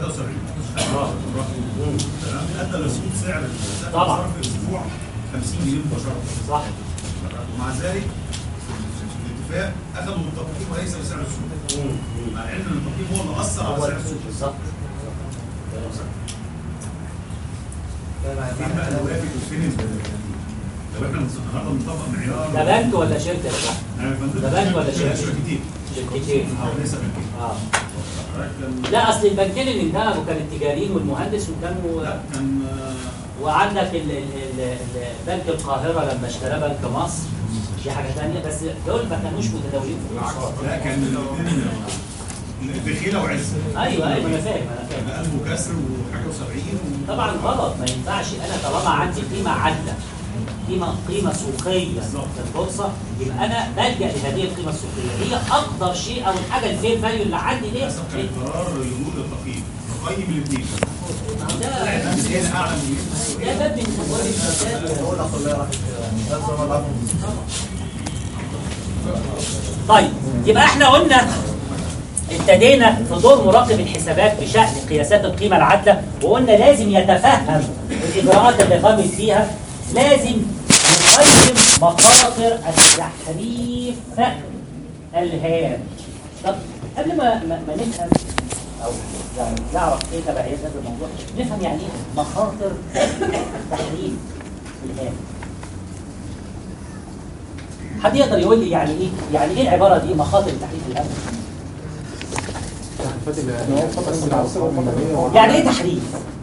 73 تمام ادى لسقوط سعر السهم طبعا. صرف اسبوع 50 جنيه مباشرة صح ومع ذلك في الاتفاق اخذوا بالتقييم وليس بسعر السوق مع علم ان التقييم هو اللي اثر على هو سعر السوق بالظبط فين بقى الوافد وفين ال- طب احنا النهارده بنطبق معيار ده بنك ولا شركه يا جماعه؟ أيوة يا فندم. ده بنك ولا شركة؟ شركتين شركتين اه ليس بنكين اه كان لا اصل البنكين اللي انتهوا كان التجاريين والمهندس وكانوا لا كان آه، وعندك ال- ال- ال- ال- بنك القاهره لما اشترى بنك مصر دي حاجه ثانيه بس دول ما كانوش متداولين في الاسعار لا كان الاثنين بخيله وعز ايوه ايوه انا فاهم انا فاهم كان قلبه كسر وحاجه و70 طبعا غلط ما ينفعش انا طالما عندي قيمه عادله قيمه قيمه سوقيه بالظبط. في البورصه يبقى انا بلجا لهذه القيمه السوقيه هي اقدر شيء او الحاجه الفير فاليو اللي عندي دي للاسف كان قرار يقول التقييم نقيم الاثنين ده طلعت نفسيا اعلى من ده باب من ابواب الفساد هو الأقلية راحت نفس ما العفو طيب يبقى احنا قلنا ابتدينا في دور مراقب الحسابات بشأن قياسات القيمة العادلة وقلنا لازم يتفهم الإجراءات اللي قامت فيها لازم يقيم مخاطر التحريف الهام طب قبل ما ما, ما نفهم او يعني نعرف ايه تبعيات هذا الموضوع نفهم يعني ايه مخاطر التحريف الهام حد يقدر يقول لي يعني ايه يعني ايه العباره دي مخاطر التحريف الهام يعني ايه تحريف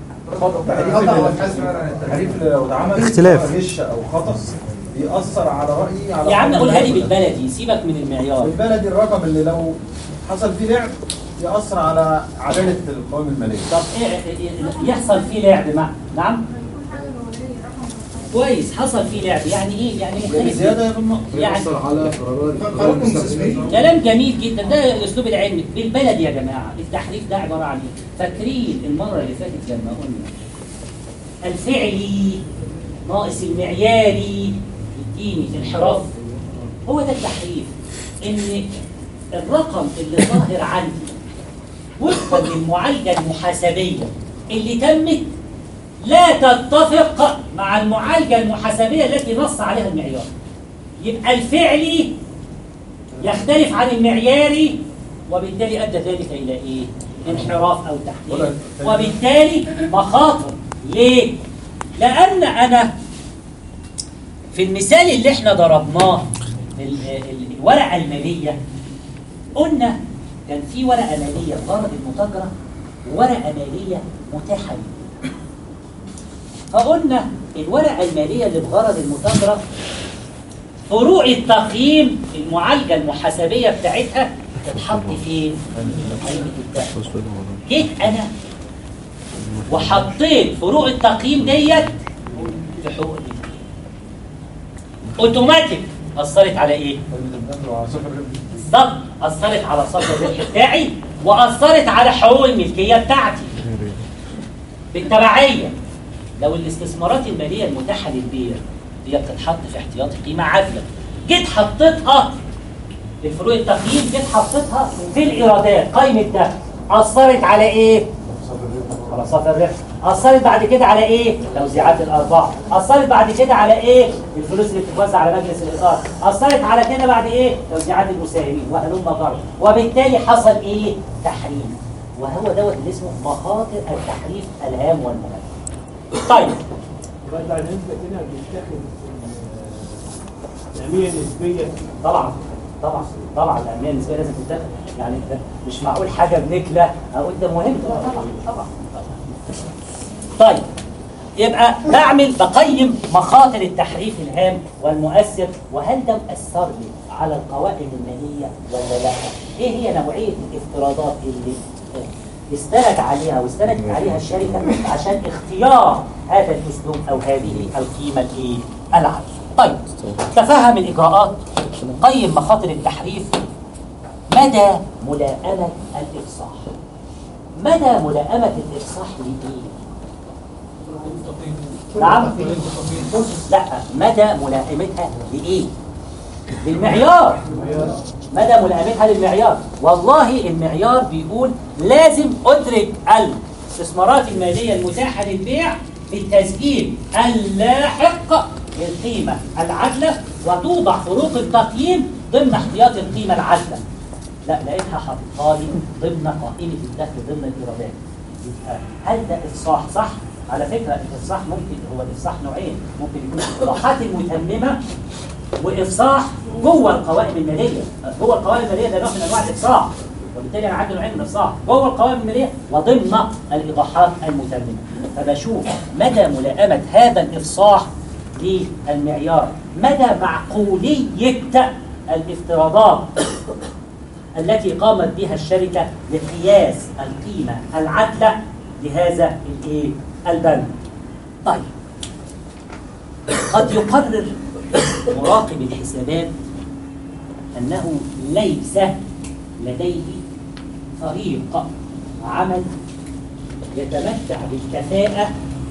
التحريف لو اتعمل اختلاف. غش او خطا بيأثر على رأيي على يا عم قانون قولها لي الدولة. بالبلدي سيبك من المعيار بالبلدي الرقم اللي لو حصل فيه لعب يأثر على عدالة القوائم المالية طب ايه إيه- يحصل فيه لعب مع نعم كويس حصل فيه لعب يعني ايه يعني يا مختلف بالزيادة يا بالنقص يعني على قرارات كلام جميل جدا ده الاسلوب العلمي بالبلد يا جماعه التحريف ده عباره عن ايه فاكرين المره اللي فاتت لما قلنا الفعلي ناقص المعياري يديني انحراف هو ده التحريف ان الرقم اللي ظاهر عندي وفقا للمعالجه المحاسبيه اللي تمت لا تتفق مع المعالجه المحاسبيه التي نص عليها المعيار يبقى الفعلي يختلف عن المعياري وبالتالي ادى ذلك الى ايه؟ انحراف او تحريف وبالتالي مخاطر ليه؟ لان انا في المثال اللي احنا ضربناه ال- ال- الورقه الماليه قلنا كان في ورقه ماليه غرض المتاجره وورقه ماليه متاحه لي. فقلنا الورقه الماليه اللي بغرض المتاجره فروع التقييم المعالجه المحاسبيه بتاعتها تتحط فين؟ في قائمه الدخل. جيت انا وحطيت فروع التقييم ديت في حقوق الإنتاج. اوتوماتيك اثرت على ايه؟ بالظبط اثرت على صافي الربح بتاعي واثرت على حقوق الملكيه بتاعتي بالتبعيه لو الاستثمارات الماليه المتاحه للبيع هي بتتحط في احتياطي قيمه عادله جيت حطيتها في فروق التقييم جيت حطيتها في الايرادات قائمه ده اثرت على ايه؟ على صافي الربح اثرت بعد كده على ايه توزيعات الارباح اثرت بعد كده على ايه الفلوس اللي بتتوزع على مجلس الاداره اثرت على كده بعد ايه توزيعات المساهمين وهلم جرا وبالتالي حصل ايه تحريف وهو دوت اللي اسمه مخاطر التحريف الهام والمهم طيب برجع نسبة هنا بيتاخد الأهمية النسبية طبعا طبعا طبعا الاهميه النسبيه لازم تتاخد يعني ده مش معقول حاجه بنكله اقول ده مهم طبعا طبعا طبعا طيب يبقى بعمل بقيم مخاطر التحريف الهام والمؤثر وهل ده مأثر لي على القوائم الماليه ولا لا؟ ايه هي نوعيه الافتراضات اللي استند عليها واستندت عليها الشركه عشان اختيار هذا الاسلوب او هذه القيمه الايه؟ العادله. طيب تفهم الاجراءات قيم مخاطر التحريف مدى ملائمه الافصاح مدى ملائمه الافصاح لايه؟ نعم لا مدى ملائمتها لايه؟ للمعيار مدى ملائمتها للمعيار والله المعيار بيقول لازم ادرك الاستثمارات الماليه المتاحه للبيع في التسجيل اللاحق للقيمه العادله وتوضع فروق التقييم ضمن احتياط القيمه العادله لا لقيتها حاططها لي ضمن قائمه الدخل ضمن الايرادات يبقى هل ده افصاح صح على فكره الافصاح ممكن هو الافصاح نوعين ممكن يكون الاصلاحات المتممه وافصاح جوه القوائم الماليه جوه القوائم الماليه ده نوع من انواع الافصاح وبالتالي انا عندي نوعين من الافصاح جوه القوائم الماليه وضمن الايضاحات المتممه فبشوف مدى ملائمه هذا الافصاح للمعيار مدى معقوليه الافتراضات التي قامت بها الشركه لقياس القيمه العادله لهذا الايه البند طيب قد يقرر مراقب الحسابات أنه ليس لديه فريق عمل يتمتع بالكفاءة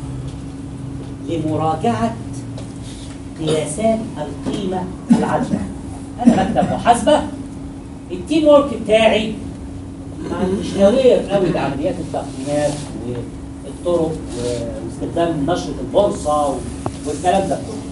لمراجعة قياسات القيمة العادلة أنا مكتب محاسبة التيم ورك بتاعي مش نوير قوي بعمليات التقنيات والطرق واستخدام نشرة البورصة والكلام ده كله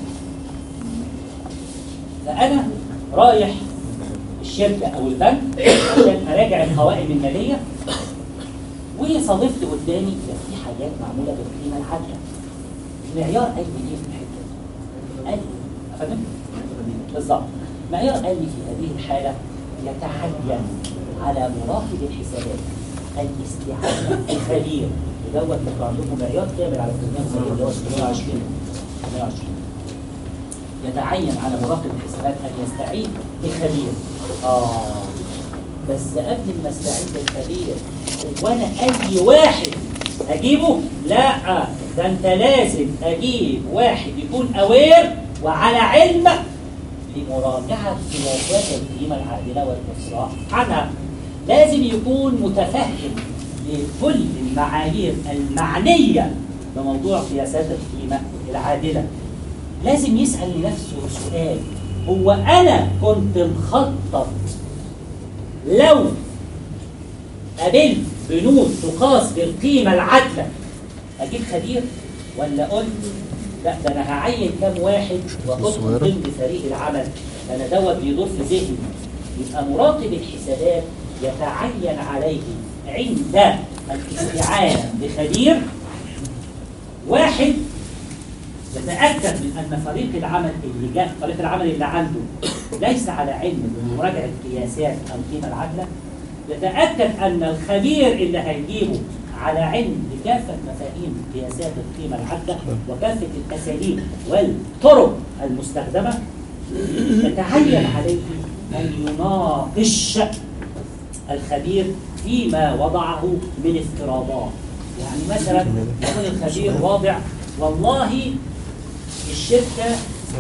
فأنا رايح الشركة أو البنك عشان أراجع القوائم المالية وصادفت قدامي ده في حاجات معمولة بالقيمة العادلة المعيار قال لي إيه في الحتة دي؟ قال لي أفهم؟ بالظبط معيار قال لي في هذه الحالة يتعين على مراقب الحسابات الاستعانة بخبير ودوت بيبقى عندكم معيار كامل على البرنامج اللي هو 620 620 يتعين على مراقب الحسابات ان يستعين بخبير اه بس قبل ما استعين بالخبير وانا اي واحد اجيبه لا ده انت لازم اجيب واحد يكون اوير وعلى علم لمراجعه قياسات القيمه العادله والافصاح عنها لازم يكون متفهم لكل المعايير المعنيه بموضوع قياسات القيمه العادله لازم يسأل لنفسه سؤال هو أنا كنت مخطط لو قابلت بنود تقاس بالقيمة العادلة أجيب خبير ولا قلت لا ده أنا هعين كام واحد وأحط من ضمن فريق العمل أنا دوت بيدور في ذهني يبقى مراقب الحسابات يتعين عليه عند الاستعانة بخبير واحد يتأكد من أن فريق العمل اللي جاء فريق العمل اللي عنده ليس على علم بمراجعة قياسات القيمة العادلة يتأكد أن الخبير اللي هيجيبه على علم بكافة مفاهيم قياسات القيمة العادلة وكافة الأساليب والطرق المستخدمة يتعين عليه أن يناقش الخبير فيما وضعه من افتراضات يعني مثلا يقول الخبير واضع والله الشركة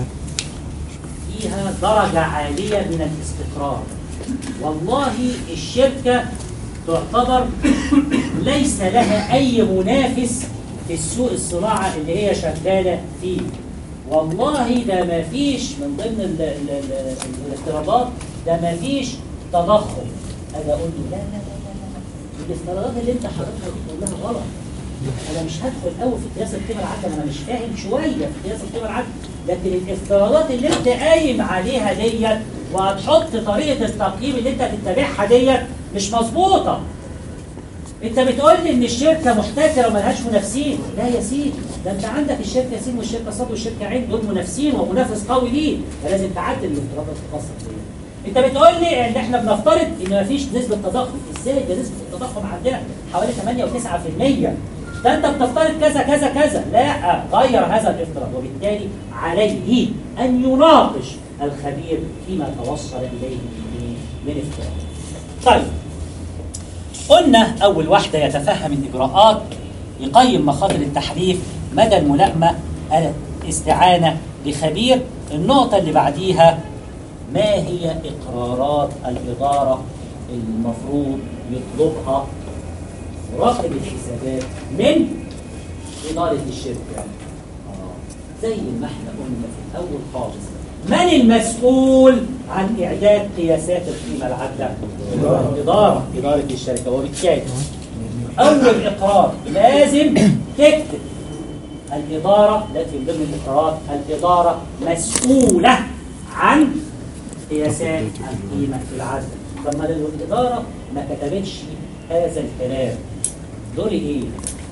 فيها درجة عالية من الاستقرار والله الشركة تعتبر ليس لها أي منافس في السوق الصناعة اللي هي شغالة فيه والله ده ما فيش من ضمن ال ال ال الافتراضات ده ما فيش تضخم أجي أقول له لا لا لا لا لا الافتراضات اللي أنت حاططها دي كلها غلط انا مش هدخل قوي في قياس القيمه العادله انا مش فاهم شويه في قياس القيمه العادله لكن الافتراضات اللي انت قايم عليها ديت وهتحط طريقه التقييم اللي انت هتتبعها ديت مش مظبوطه انت بتقول لي ان الشركه محتكره وملهاش منافسين لا يا سيدي ده انت عندك الشركه سين والشركه صاد والشركه عين دول منافسين ومنافس قوي ليه فلازم تعدل الافتراضات الخاصه بيها انت بتقول لي ان احنا بنفترض ان مفيش نسبه تضخم ازاي ده نسبه التضخم عندنا حوالي 8 و9% ده انت بتفترض كذا كذا كذا لا غير هذا الافتراض وبالتالي عليه ان يناقش الخبير فيما توصل اليه من افتراض طيب قلنا اول واحده يتفهم الاجراءات يقيم مخاطر التحريف مدى الملائمه الاستعانه بخبير النقطه اللي بعديها ما هي اقرارات الاداره المفروض يطلبها مراقب الحسابات من إدارة الشركة آه. زي ما احنا قلنا في الأول خالص من المسؤول عن إعداد قياسات القيمة العادلة؟ الإدارة إدارة الشركة وبالتالي أول إقرار لازم تكتب الإدارة التي من ضمن الإقرارات الإدارة مسؤولة عن قياسات القيمة العادلة طب لو الإدارة ما كتبتش هذا الكلام دول ايه؟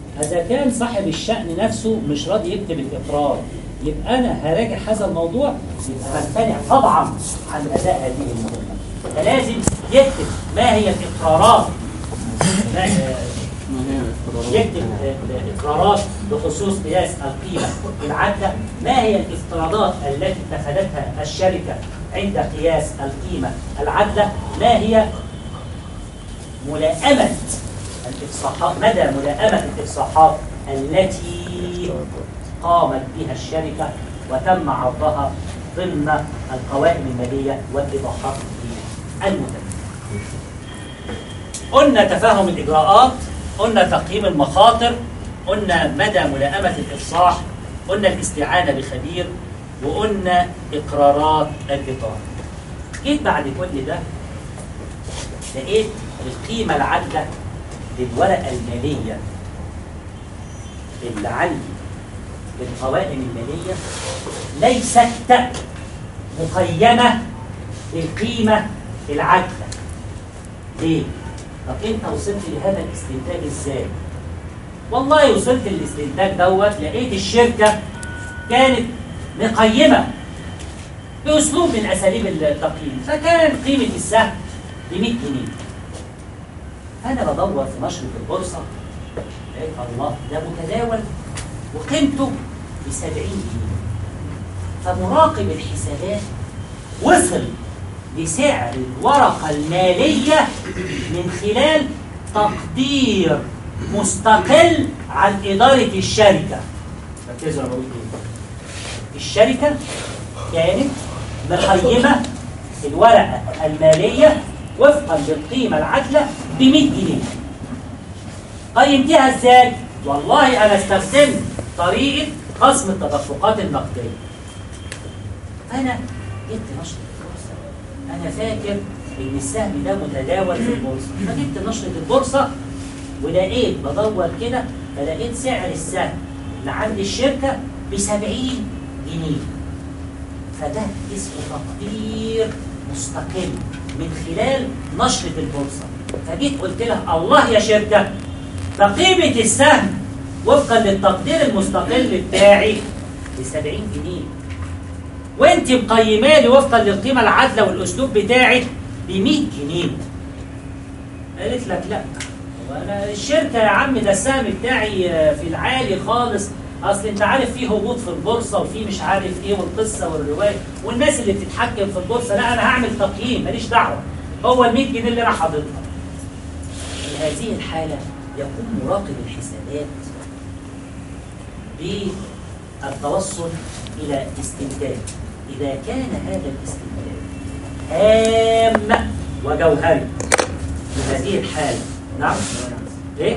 إذا كان صاحب الشأن نفسه مش راضي يكتب الإقرار يبقى أنا هراجع هذا الموضوع يبقى بمتنع طبعا عن أداء هذه المهمة فلازم يكتب ما هي الإقرارات ما يكتب الإقرارات بخصوص قياس القيمة العادلة ما هي الافتراضات التي اتخذتها الشركة عند قياس القيمة العادلة ما هي ملائمة الإفصاحات مدى ملائمة الإفصاحات التي قامت بها الشركة وتم عرضها ضمن القوائم المالية والإيضاحات المتكاملة. قلنا تفاهم الإجراءات، قلنا تقييم المخاطر، قلنا مدى ملائمة الإفصاح، قلنا الاستعانة بخبير، وقلنا إقرارات الإطار. جيت بعد كل ده لقيت القيمة العادلة للورقة المالية اللي عندي القوائم المالية ليست مقيمة بالقيمة العادلة ليه؟ طب انت وصلت لهذا الاستنتاج ازاي؟ والله وصلت للاستنتاج دوت لقيت الشركة كانت مقيمة بأسلوب من أساليب التقييم فكان قيمة السهم ب 100 جنيه أنا بدور في نشرة البورصة لقيت الله ده متداول وقيمته ب 70 جنيه فمراقب الحسابات وصل لسعر الورقة المالية من خلال تقدير مستقل عن إدارة الشركة ركزوا أنا بقول إيه الشركة كانت مقيمة الورقة المالية وفقا للقيمة العادلة ب 100 جنيه قيمتها ازاي؟ والله انا استخدمت طريقة خصم التدفقات النقدية انا جبت نشرة البورصة انا فاكر ان السهم ده متداول في البورصة فجبت نشرة البورصة ولقيت بدور كده فلقيت سعر السهم اللي عند الشركة ب 70 جنيه فده اسمه تقدير مستقل من خلال نشرة البورصة فجيت قلت لها الله يا شركة ده قيمة السهم وفقا للتقدير المستقل بتاعي ب 70 جنيه وانت مقيماه لي وفقا للقيمة العادلة والاسلوب بتاعي ب 100 جنيه قالت لك لا وانا الشركة يا عم ده السهم بتاعي في العالي خالص اصل انت عارف في هبوط في البورصه وفي مش عارف ايه والقصه والروايه والناس اللي بتتحكم في البورصه لا انا هعمل تقييم ماليش دعوه هو ال 100 جنيه اللي انا حاططها في هذه الحاله يقوم مراقب الحسابات بالتوصل الى استنتاج اذا كان هذا الاستنتاج هام وجوهري في هذه الحاله نعم ايه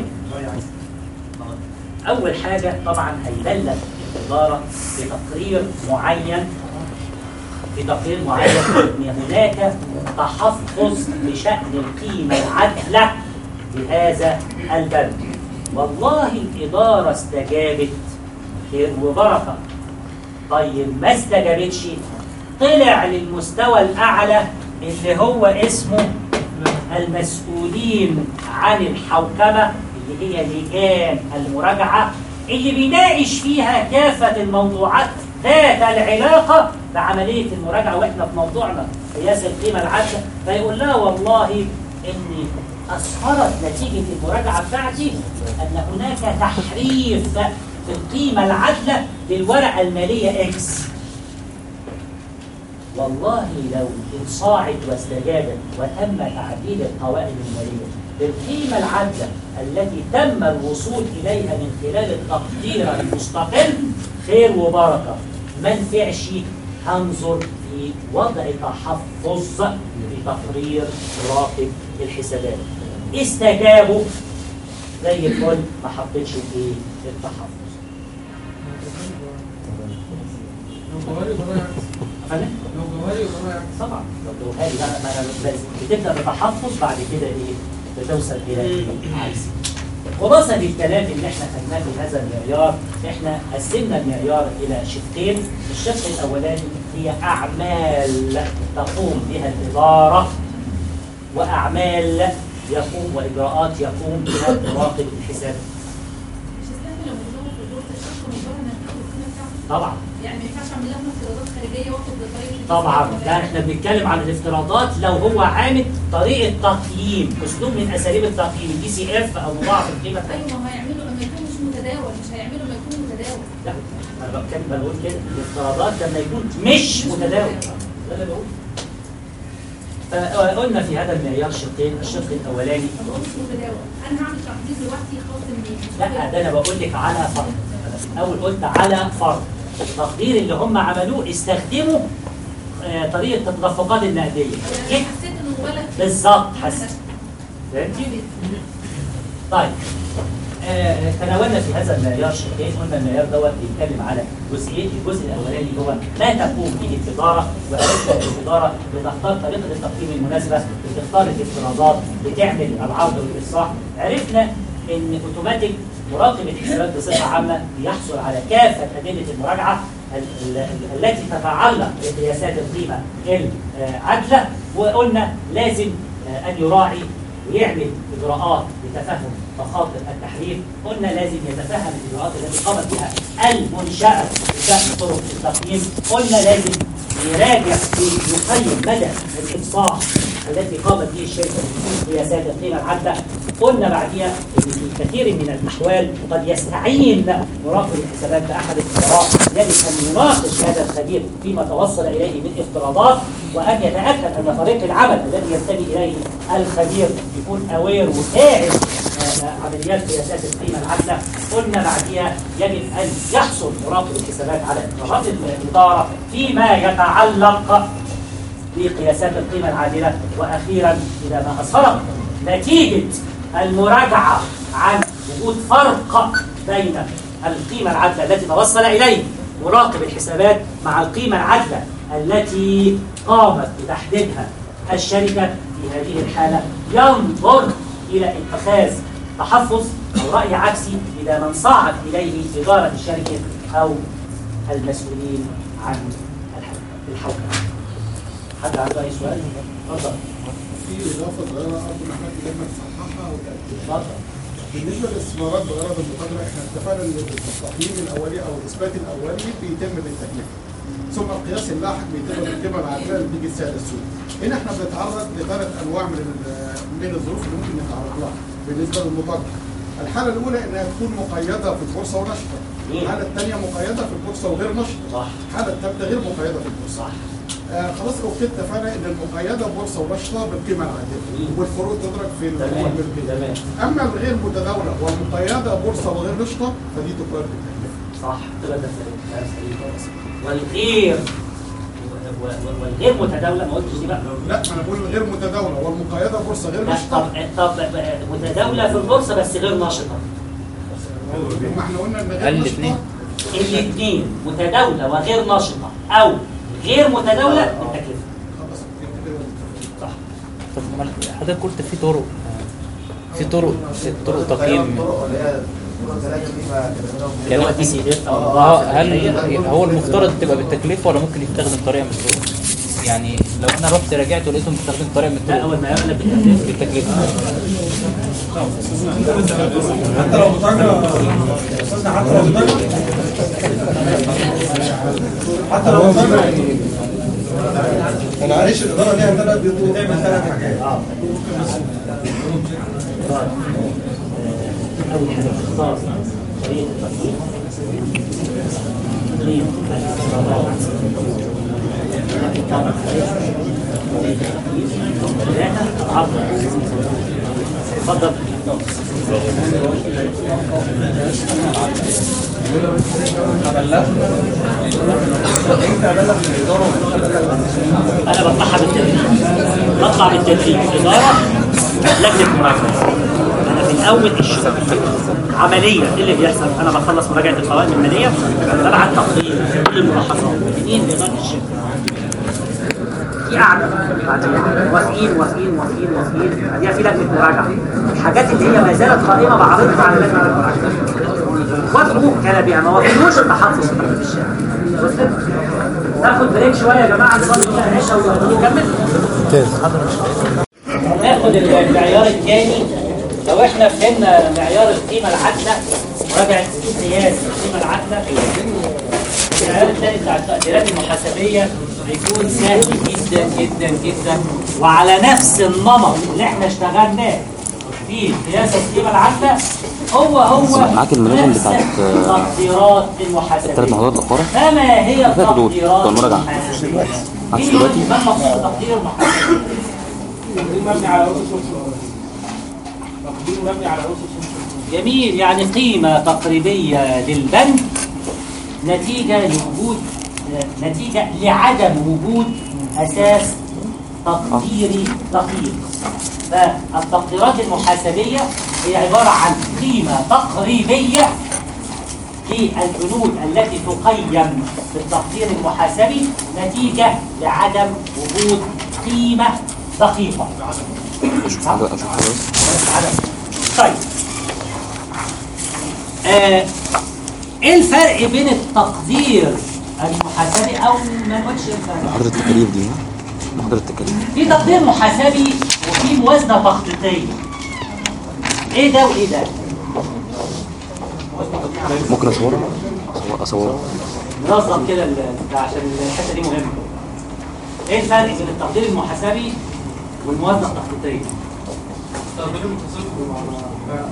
أول حاجة طبعا هيبلغ الإدارة بتقرير معين بتقرير معين إن هناك تحفظ بشأن القيمة العادلة لهذا البلد والله الإدارة استجابت خير وبركة طيب ما استجابتش طلع للمستوى الأعلى اللي هو اسمه المسؤولين عن الحوكمة اللي هي لجان المراجعة اللي بيناقش فيها كافة الموضوعات ذات العلاقة بعملية المراجعة واحنا في موضوعنا قياس القيمة العادلة فيقول لها والله ان أسفرت نتيجة المراجعة بتاعتي أن هناك تحريف في القيمة العادلة للورقة المالية إكس والله لو انصاعت واستجابت وتم تعديل القوائم المالية بالقيمة العادلة التي تم الوصول إليها من خلال التقدير المستقل خير وبركة ما نفعش هنظر في وضع تحفظ في تقرير مراقب الحسابات استجابوا زي الفل ما حطيتش الايه التحفظ لو جوهري وضايع فاهم؟ لو جوهري وضايع طبعا لو جوهري بقى ما انا بس بتبدا بتحفظ بعد كده ايه بتوصل الى عايز خلاصة الكلام اللي احنا خدناه في هذا المعيار احنا قسمنا المعيار الى شقين الشق الاولاني هي اعمال تقوم بها الاداره واعمال يقوم واجراءات يقوم بها مراقب الحساب طبعا يعني ما ينفعش اعمل لها افتراضات خارجيه واخد بطريقه طبعا لا احنا بنتكلم عن الافتراضات لو هو عامل طريقه تقييم اسلوب من اساليب التقييم دي سي اف او مضاعف القيمه ايوه ما هيعملوا لما يكون مش متداول مش هيعملوا لما يكون متداول لا انا بتكلم بقول كده الافتراضات لما يكون مش متداول ده اللي بقول فقلنا في هذا المعيار شقين الشق الاولاني طب هو مش متداول انا هعمل تقدير لوحدي خاص منين لا ده انا بقول لك على فرض انا في الاول قلت على فرض التقدير اللي هم عملوه استخدموا آه، طريقه التدفقات النقديه يعني كده حسيت انه مبالغ فيه. بالظبط حسن فهمتي؟ طيب آه، تناولنا في هذا المعيار شيئين قلنا المعيار دوت بيتكلم على جزئين الجزء الاولاني اللي هو ما تقوم به الاداره وعرفنا ان الاداره بتختار طريقه التقييم المناسبه بتختار الافتراضات بتعمل العرض والاصلاح عرفنا ان اوتوماتيك مراقب الحسابات بصفه عامه بيحصل على كافه ادله المراجعه ال- ال- التي تتعلق بقياسات القيمه العادله وقلنا لازم آه، ان يراعي ويعمل اجراءات لتفهم مخاطر التحريف قلنا لازم يتفهم الاجراءات التي قامت بها المنشاه بشان طرق التقييم قلنا لازم يراجع ويقيم مدى الافصاح التي قامت به الشركه في قياسات القيمه العادله قلنا بعديها ان في كثير من الاحوال قد يستعين مراقب الحسابات باحد الخبراء يجب ان يناقش هذا الخبير فيما توصل اليه من افتراضات وان يتاكد ان فريق العمل الذي ينتمي اليه الخبير يكون اوير وفاعل آه، عمليات قياسات القيمه العادله قلنا بعديها يجب ان يحصل مراقب الحسابات على اجراءات الاداره فيما يتعلق بقياسات القيمة العادلة وأخيرا إذا ما أظهرت نتيجة المراجعة عن وجود فرق بين القيمة العادلة التي توصل إليه مراقب الحسابات مع القيمة العادلة التي قامت بتحديدها الشركة في هذه الحالة ينظر إلى اتخاذ تحفظ أو رأي عكسي إلى من صعد إليه إدارة الشركة أو المسؤولين عن الحوكمة حد عنده اي سؤال؟ اتفضل في اضافه صغيره ارجو ان احنا نجمع نصححها وتاكد اتفضل بالنسبه للاستثمارات بغرض المقدمه احنا اتفقنا ان التقييم الاولي او الاثبات الاولي بيتم بالتكلفه ثم القياس اللاحق بيتم بالقيمه العادله اللي بتيجي سعر السوق. هنا احنا بنتعرض لثلاث انواع من ال- من الظروف اللي ممكن نتعرض لها بالنسبه للمقدمه. الحاله الاولى انها تكون مقيده في البورصه ونشطه. الحاله الثانيه مقيده في البورصه وغير نشطه. صح الحاله الثالثه غير مقيده في البورصه. صح آه خلاص اوكي اتفقنا ان المقيده بورصه ونشطه بالقيمه العادله والفروق تدرك في الحقوق تمام الملكيه. تمام اما الغير متداوله والمقيده بورصه وغير نشطه فدي تقرر بالتكلفه. صح كده ده سليم كلام سليم خالص والغير و- و- والغير متداولة ما قلتش دي بقى لا ما انا بقول الغير متداوله والمقيده بورصه غير لا، طب نشطه طب متداولة في البورصة بس غير نشطة ما احنا قلنا ان غير قال نشطه الاثنين. الاثنين متداولة وغير نشطة أو غير متداولة بالتكلفة خلاص يبقى كده نتفق. صح طب ما حضرتك قلت في طرق في طرق في طرق تقييم الطرق اللي هي الطرق الثلاثه دي ما اللي هو دي سي اف أو اه مضاعف هل الفعلية. هو المفترض تبقى بالتكلفه ولا ممكن يستخدم طريقه من الطرق؟ يعني لو انا رحت راجعت ولقيتهم بيستخدموا طريقه من لا الطرق أول ما يعمل بالتكلفة بالتكلفه حتى لو بطاقة استاذنا حتى لو بطاقة حتى لو بطاقة انا عايش الاداره ليها ثلاث بتعمل ثلاث حاجات أول حاجة اختار طريقة التقييم تقييم الاستثمارات ثلاثة عرض اتفضل انا بطلعها بالتدريج بطلع بالتدريج اداره لجنه مراجعه انا في الاول الشغل عمليا ايه اللي بيحصل انا بخلص مراجعه القوائم الماليه ببعت تقرير كل الملاحظات منين لاداره الشركه في قاعده بعدين موافقين موافقين موافقين موافقين بعديها في لجنه مراجعه الحاجات اللي هي ما زالت قائمه بعرضها على لجنه المراجعه وافقوا كان بيها ما وافقوش التحفظ في تحت الشارع وصلت؟ ناخد بريك شويه يا جماعه نصلي كده العشاء ونكمل ناخد المعيار الثاني لو احنا فهمنا معيار القيمه العادله مراجعه قياس القيمه العادله العيار الثاني بتاع التقديرات المحاسبيه هيكون سهل جدا جدا جدا وعلى نفس النمط اللي احنا اشتغلناه في قياس القيمه العادله هو هو معاك المناجم نفس بتاعت، آه، التقديرات المحاسبيه الثلاث محاضرات الأخرى فما هي اللي فاتوا دول، التقديرات بتوع المراجعة. المحاسبيه؟ معكش ايه دلوقتي؟ ما المقصود بتقدير المحاسبيه؟ مبني على اسس عنصر تقدير مبني على اسس عنصر جميل يعني قيمة تقريبية للبنك نتيجة لوجود نتيجة لعدم وجود أساس تقديري دقيق فالتقديرات المحاسبية هي عبارة عن قيمة تقريبية للبنود التي تقيم بالتقدير المحاسبي نتيجة لعدم وجود قيمة دقيقة اشوف حاجه اشوف حاجه بس طيب آه ايه الفرق بين التقدير المحاسبي او ما نقولش إيه الفرق محاضره التكاليف دي ها؟ محاضره التكاليف في تقدير محاسبي وفي موازنه تخطيطيه ايه ده وايه ده ممكن اصورها أصور- اصورها ننظم كده ال- ده عشان الحته دي مهمه ايه الفرق بين التقدير المحاسبي والموازنه التخطيطيه تقدير المتصل مع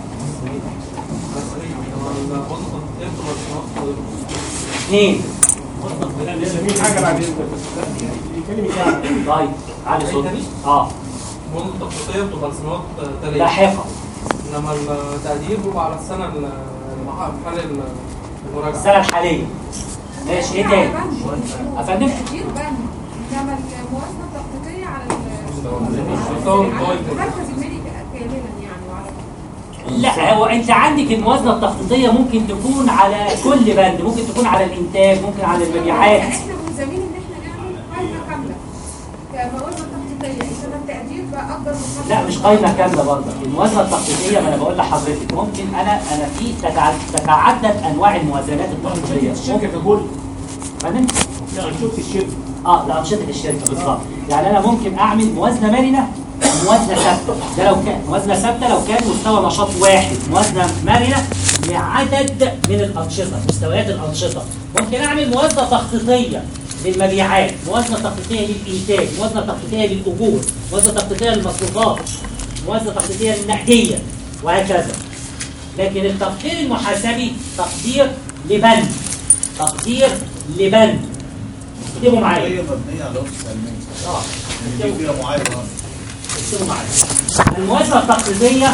اثنين في حاجه بعد اذنك بس يتكلم يعني طيب علي صوتك اه المواد التخطيطية بتبقى لسنوات تالية لاحقا إنما التقدير بيبقى على السنة ال- المح- محل ال- المراجعة السنه الحاليه ماشي ايه تاني افندم كتير بند انما الموازنه التخطيطيه على مستوى القوي المركز المالي كاملا يعني وعلى لا هو انت عندك الموازنه التخطيطيه ممكن تكون على كل بند ممكن تكون على الانتاج ممكن على المبيعات احنا ملزمين ان احنا نعمل قائمه كامله كموازنه تخطيطيه انما التقدير بقى اكبر من لا مش قايمه كامله برضه الموازنه التخطيطيه ما انا بقول لحضرتك ممكن انا انا في تتع- تتعدد انواع الموازنات التخطيطيه الشركه ككل فاهم لا انشطه الشركه اه لانشطه الشركه بالظبط يعني انا ممكن اعمل موازنه مرنه وموازنه ثابته ده لو كان موازنه ثابته لو كان مستوى نشاط واحد موازنه مرنه لعدد من الانشطه مستويات الانشطه ممكن اعمل موازنه تخطيطيه للمبيعات موازنه تخطيطيه للانتاج موازنه تخطيطيه للاجور موازنه تخطيطيه للمصروفات موازنه تخطيطيه للنقديه وهكذا لكن التقدير المحاسبي تقدير لبند تقدير لبند اكتبوا معايا هي مبنيه على اسس علميه اه اللي فيها معايره اكتبوا معايا الموازنه التقليديه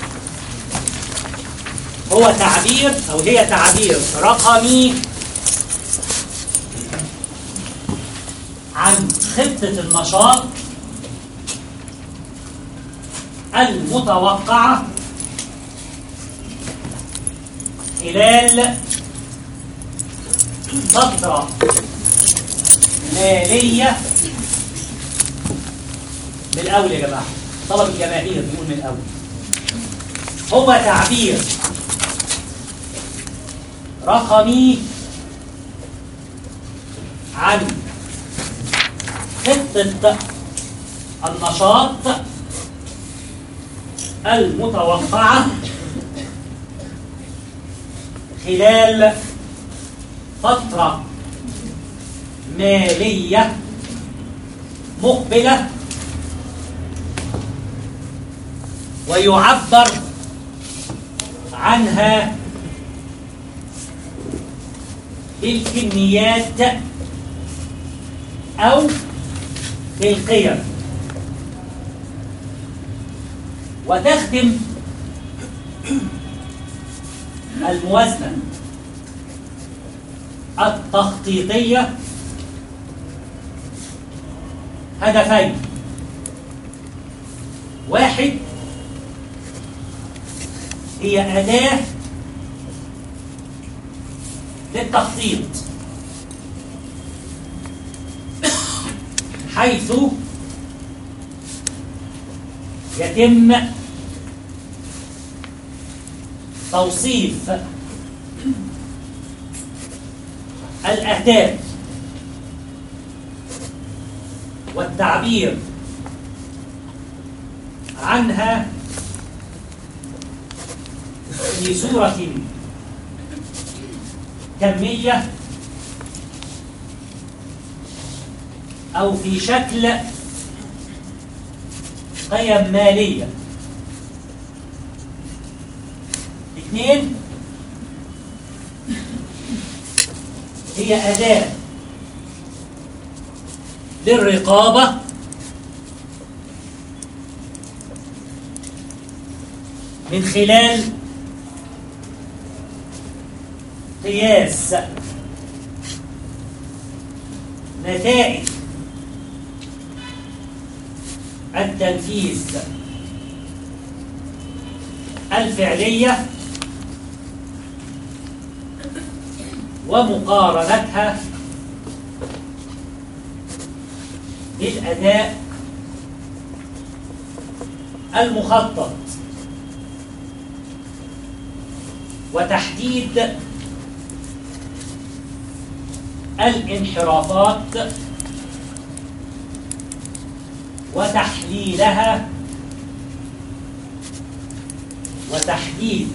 هو تعبير او هي تعبير رقمي عن خطه النشاط المتوقعه خلال فتره ماليه من الاول يا جماعه طلب الجماهير بيقول من الاول هو تعبير رقمي عن خطه النشاط المتوقعه خلال فتره ماليه مقبله ويعبر عنها بالكميات أو بالقيم وتختم الموازنة التخطيطية هدفين واحد هي أداة للتخطيط حيث يتم توصيف الأهداف والتعبير عنها في صورة كمية أو في شكل قيم مالية اثنين هي أداة للرقابة من خلال قياس نتائج التنفيذ الفعلية ومقارنتها بالأداء المخطط وتحديد الانحرافات وتحليلها وتحديد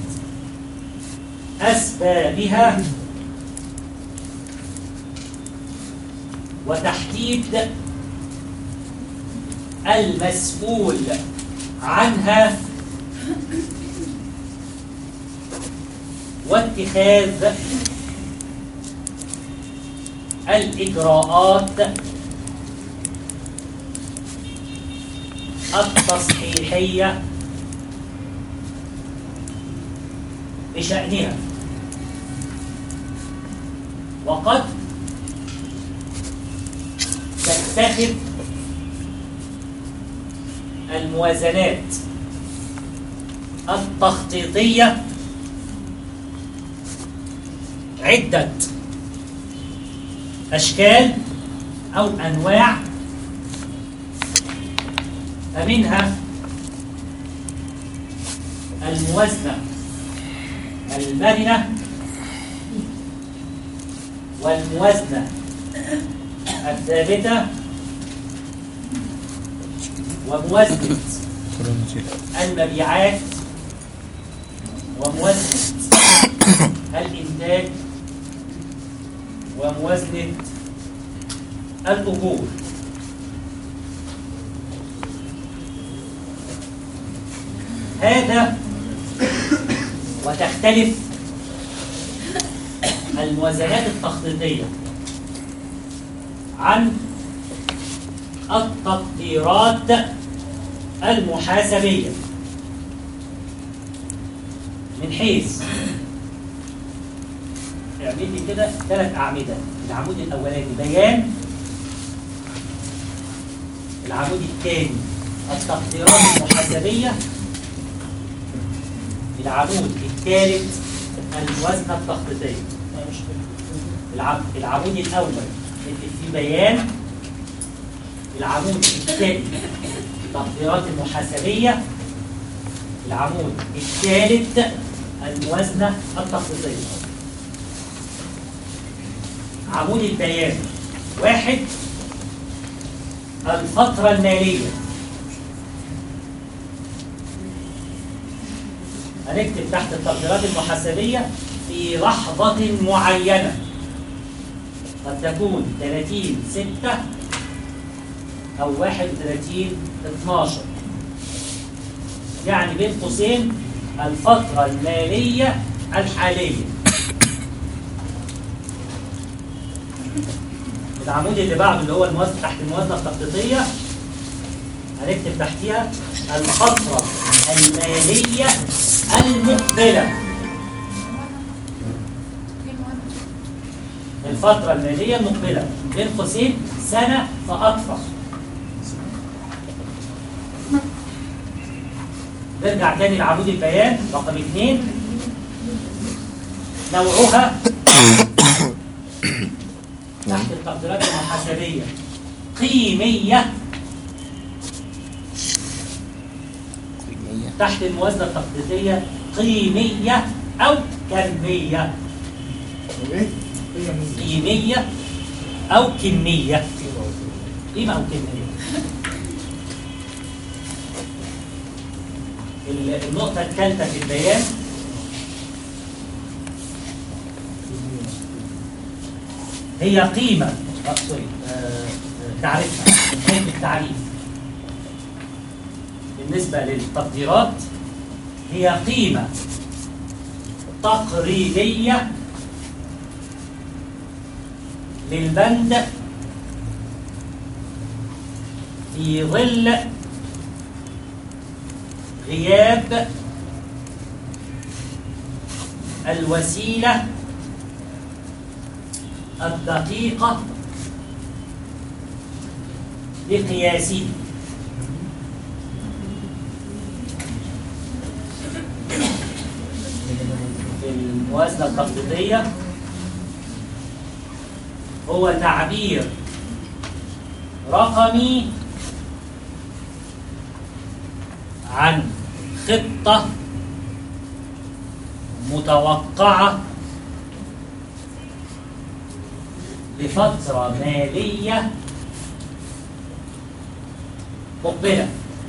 أسبابها وتحديد المسؤول عنها واتخاذ الإجراءات التصحيحية بشأنها وقد تتخذ الموازنات التخطيطية عدة أشكال أو أنواع فمنها الموازنة المرنة والموازنة الثابتة وموازنة المبيعات وموازنة الإنتاج وموازنة الأجور هذا وتختلف الموازنات التخطيطية عن التقديرات المحاسبية من حيث اعمل لي كده ثلاث أعمدة العمود الأولاني بيان العمود الثاني التقديرات المحاسبية العمود الثالث الموازنة التخطيطية العم- العمود الأول اللي فيه بيان العمود الثاني التقديرات المحاسبية العمود الثالث الموازنة التخطيطية عمود البيان واحد الفترة المالية هنكتب تحت التقديرات المحاسبية في لحظة معينة قد تكون 30 6 أو 31 12 يعني بين قوسين الفترة المالية الحالية العمود اللي بعده اللي هو الموازنة تحت الموازنة التخطيطية هنكتب تحتيها الفترة المالية المقبلة الفترة المالية المقبلة بين قوسين سنة فأكثر نرجع تاني لعمود البيان رقم اثنين نوعها تحت التقديرات المحاسبية قيمية تحت الموازنة التخطيطية قيمية أو كمية قيمية أو كمية قيمة أو كمية ال- النقطة الثالثة في البيان هي قيمة آه، سوري آه، آه، تعرفها من حيث التعريف بالنسبة للتقديرات هي قيمة تقريبية للبند في ظل غياب الوسيلة الدقيقة لقياسه الموازنة التخطيطية هو تعبير رقمي عن خطة متوقعة لفترة مالية مقبلة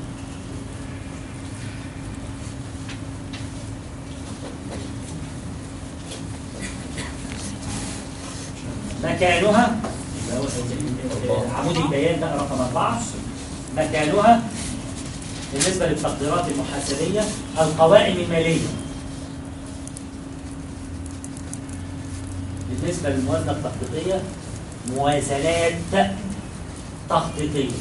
مكانها عمود البيان بقى رقم أربعة مكانها بالنسبة للتقديرات المحاسبية القوائم المالية بالنسبة للموازنة التخطيطية موازنات تخطيطية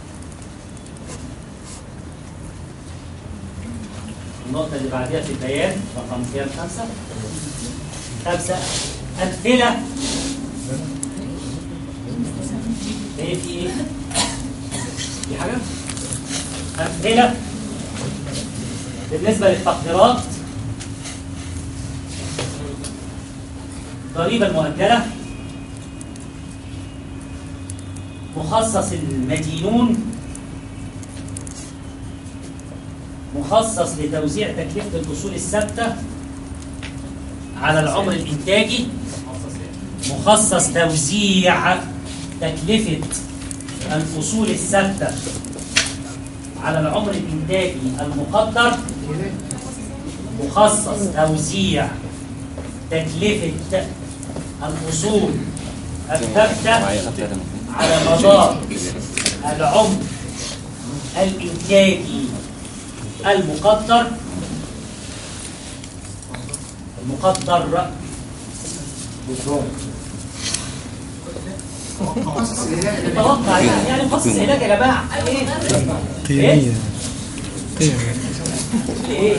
النقطة اللي بعديها في البيان رقم كام خمسة خمسة أمثلة ايه في ايه؟ في حاجة؟ أمثلة بالنسبة للتقديرات ضريبة مؤجلة مخصص المدينون مخصص لتوزيع تكلفة الأصول الثابتة على العمر الإنتاجي مخصص توزيع تكلفة الفصول الثابتة على العمر الإنتاجي المقدر مخصص توزيع تكلفة الفصول الثابتة على مدار العمر الإنتاجي المقدر المقدر متوقع يعني يعني مخصص علاج يا جماعه قيميه ايه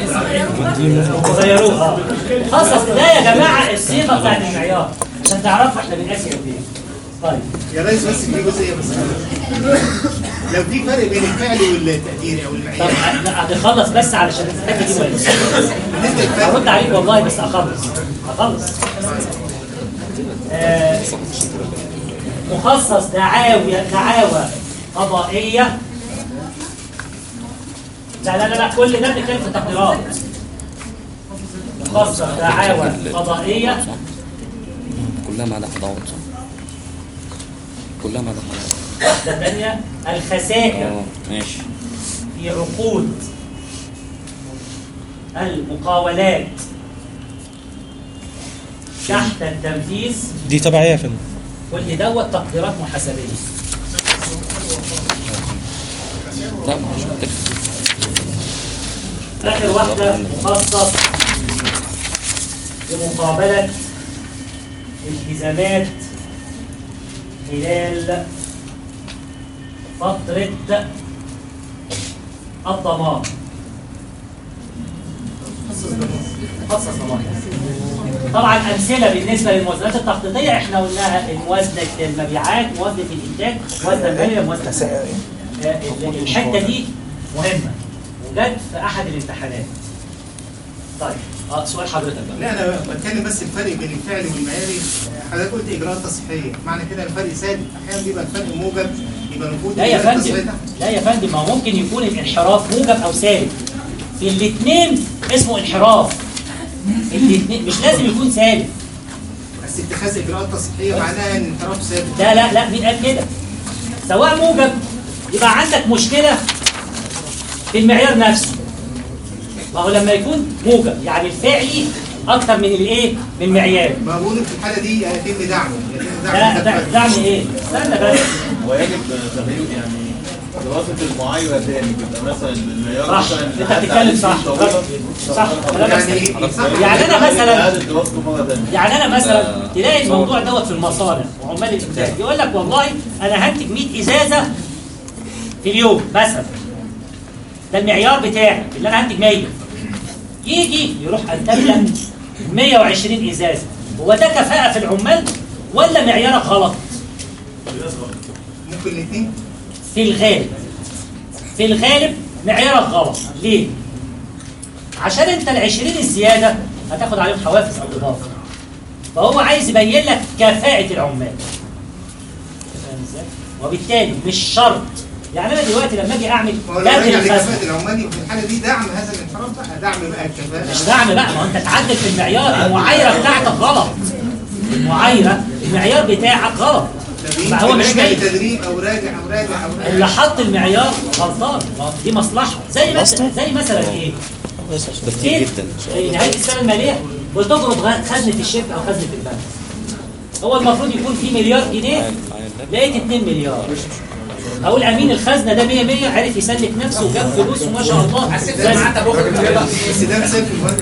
غيروها خصص لا يا جماعه الصيغه بتاعت المعيار عشان تعرفوا احنا بنقاسي قد ايه طيب يا ريس بس في جزئيه بس لو في فرق بين الفعلي والتقديري او طب المعياري لا هنخلص بس علشان الحته دي مهمه هرد عليك والله بس اخلص اخلص آه، مخصص دعاوي دعاوى قضائيه لا لا لا لا كل ده بنتكلم في التقديرات مخصص دعاوى قضائيه كلها ما عدا حضارات كلها ما عدا حضارات واحده ثانيه الخسائر اه ماشي في عقود المقاولات تحت التنفيذ دي تبع ايه يا فندم؟ كل دوت تقديرات محاسبيه لا مش متفق اخر واحده مخصص لمقابله التزامات خلال فتره الضمان مخصص ضمان طبعا امثله بالنسبه للموازنات التخطيطيه احنا قلناها موازنه المبيعات موازنه الانتاج موازنه الماليه موازنه آه، الحته دي مهمه وجت في احد الامتحانات طيب اه سؤال حضرتك بقى لا انا بتكلم بس الفرق بين الفعلي والمعياري حضرتك قلت اجراءات تصحيحيه معنى كده الفرق ثابت احيانا بيبقى الفرق موجب يبقى المفروض لا يا الإجراءات فندم التصحيحية لا يا فندم ما هو ممكن يكون الانحراف موجب او سالب في الاثنين اسمه انحراف الاثنين مش لازم يكون سالب بس اتخاذ اجراءات تصحيحيه معناها ان الانحراف ثابت لا لا لا مين قال كده سواء موجب يبقى عندك مشكله في المعيار نفسه ما هو لما يكون موجب يعني الفعلي اكتر من الايه من المعيار ما بقول في الحاله دي يتم دعمه يتم لا دعمه ده- دعم ايه استنى بس ويجب تغيير يعني دراسة المعايرة تاني يبقى مثلا المعيار صح مثلا انت لحد بتتكلم عدد صح سنين طويلة. صح كلامك يعني سليم. صح. يعني انا مثلا إعادة دراسته مرة تانية يعني انا مثلا تلاقي الموضوع دوت في المصانع وعمال الانتاج يقول لك والله انا هنتج 100 ازازه في اليوم مثلا ده المعيار بتاعي اللي انا هنتج 100 يجي يروح انتج لك 120 ازازه هو ده كفاءه في العمال ولا معيارك غلط؟ ممكن الاثنين في الغالب في الغالب معيارك غلط ليه؟ عشان انت ال 20 الزياده هتاخد عليهم حوافز او اضافه فهو عايز يبين لك كفاءه العمال فاهم ازاي؟ وبالتالي مش شرط يعني انا دلوقتي لما اجي اعمل ما هو لو كافي رجع الخزنه لكفاءة العمال يبقى في الحالة دي دعم هذا الانحراف بقى دعم بقى الكفاءة مش دعم بقى ما هو انت تعدل في المعيار المعايره بتاعتك غلط المعايره المعيار بتاعك غلط يبقى هو مش راجع جاي لتدريب او راجع او راجع او راجع اللي حط المعيار غلطان ما هو دي مصلحه زي مثلا زي مثلا ايه؟ ده كتير إيه؟ جدا في نهايه السنه الماليه بتجرد غ- خزنه الشركه او خزنه البنك هو المفروض يكون في مليار جنيه لقيت 2 مليار اقول امين الخزنه ده 100 100 عرف يسلك نفسه وجاب فلوس وما شاء الله حسيت زي ما انت باخد بس ده مسافر ولا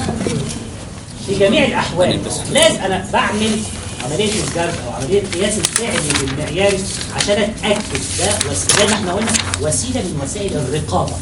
في جميع الاحوال لازم انا بعمل عمليه الجرد او عمليه قياس الفعل للمعيار عشان اتاكد ده وس- زي ما احنا قلنا وسيله من وسائل الرقابه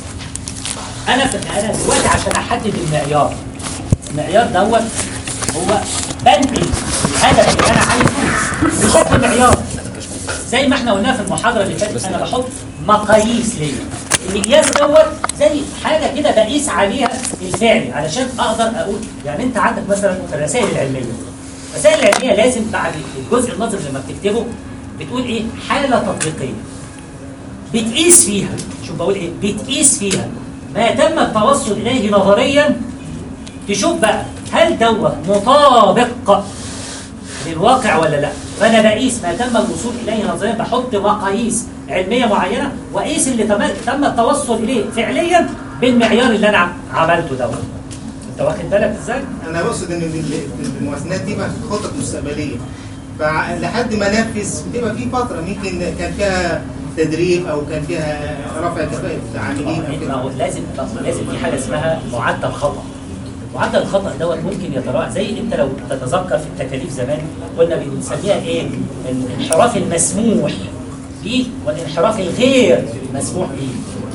انا في انا دلوقتي عشان احدد المعيار المعيار دوت هو بنقل الهدف اللي انا عايزه بشكل معيار زي ما احنا قلنا في المحاضره اللي فاتت انا بحط مقاييس ليا المقياس دوت زي حاجه كده بقيس عليها الفعل علشان اقدر اقول يعني انت عندك مثلا في الرسائل العلميه الرسائل العلميه لازم بعد الجزء النظري لما بتكتبه بتقول ايه حاله تطبيقيه بتقيس فيها شوف بقول ايه بتقيس فيها ما تم التوصل اليه نظريا تشوف بقى هل دوت مطابق للواقع ولا لا فانا بقيس ما تم الوصول اليه نظريا بحط مقاييس علميه معينه واقيس اللي تم تم التوصل اليه فعليا بالمعيار اللي انا عملته دوت انت واخد بالك ازاي انا بقصد ان بال- بالموازنات دي بقى خطط مستقبليه فلحد ما نفذ بتبقى في فتره ممكن كان فيها تدريب او كان فيها رفع كفاءه العاملين او ما كده هو لازم لازم في حاجه اسمها معدل خطا معدل الخطا دوت ممكن يتراوح زي انت لو تتذكر في التكاليف زمان قلنا بنسميها ايه الانحراف المسموح به والانحراف الغير مسموح به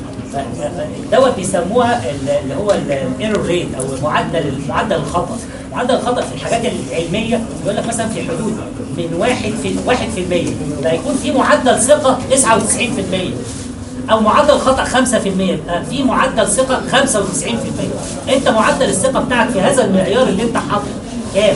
ف- دوت بيسموها ال- اللي هو الايرور ريت او معدل معدل الخطا معدل الخطا في الحاجات العلميه يقول لك مثلا في حدود من 1 في 1% ده يكون في معدل ثقه 99% او معدل خطا 5% يبقى في معدل ثقه 95% انت معدل الثقه بتاعك في هذا المعيار اللي انت حاطه كام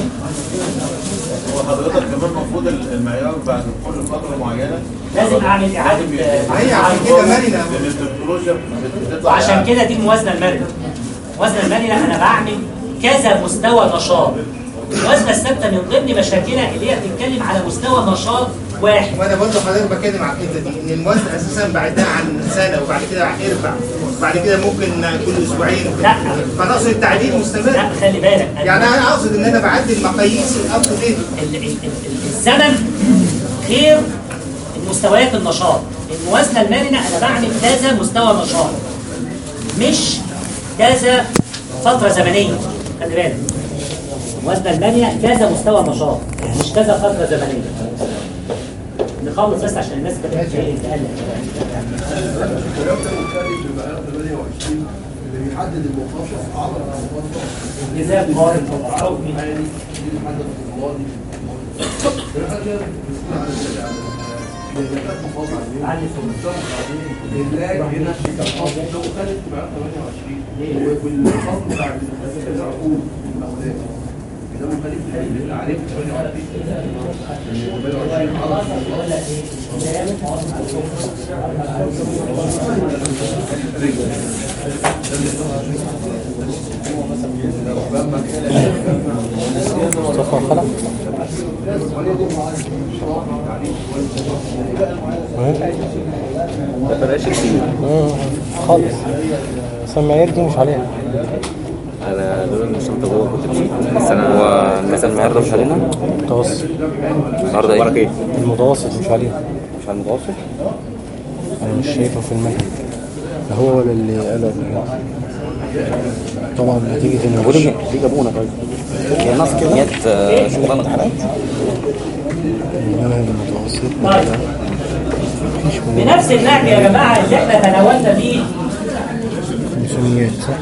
هو حضرتك كمان المفروض المعيار بعد كل فترة معينة لازم اعمل اعاده ما هي عشان كده مرنه لأن التكنولوجيا بتطلع وعشان كده دي الموازنه المرنه الموازنه المرنه انا بعمل كذا مستوى نشاط الموازنه الثابته من ضمن مشاكلها اللي هي بتتكلم على مستوى نشاط واحد وانا برضه حضرتك بتكلم على الحته دي ان الموازنه اساسا بعدها عن سنه وبعد كده هيرفع وبعد كده ممكن كل اسبوعين لا. فانا اقصد التعديل مستمر لا خلي بالك يعني انا اقصد ان انا بعدل مقاييسي اب تو ديت ال- ال- ال- الزمن غير مستويات النشاط الموازنه المرنه انا بعمل كذا مستوى نشاط مش كذا فتره زمنيه خلي بالك الموازنه المرنه كذا مستوى نشاط مش كذا فتره زمنيه نخلص بس عشان الناس كده ايه تقلق ولكن المكلف بيبقى 28 اللي بيحدد المخصص عبر المخصص جزاء قارن او حكم مالي اللي بيحدد القضائي الحاجة بتكون على الزكاة محافظة عليه علي في الإهلاك هنا الخصم لو مخالف تبقى 28 والخصم بتاع العقود الأولاد ده مخالف اللي عليه 28 عرض خالص بس المعايير دي مش عليها انا دول اللي شنطه جوه كنت مشيت بس انا هو مثلا النهارده مش علينا متوسط النهارده ايه؟ ايه؟ المتوسط مش عليه مش على المتوسط؟ انا مش شايفه في المنهج لا هو ولا اللي قاله قبل كده. طبعا نتيجة ان المفروض ان في جابونا طيب هي ناقص كميات آه، شغلانه امتحانات المنهج المتوسط طيب مفيش بنفس النهج يا جماعه اللي احنا تناولنا فيه خمسميات صح؟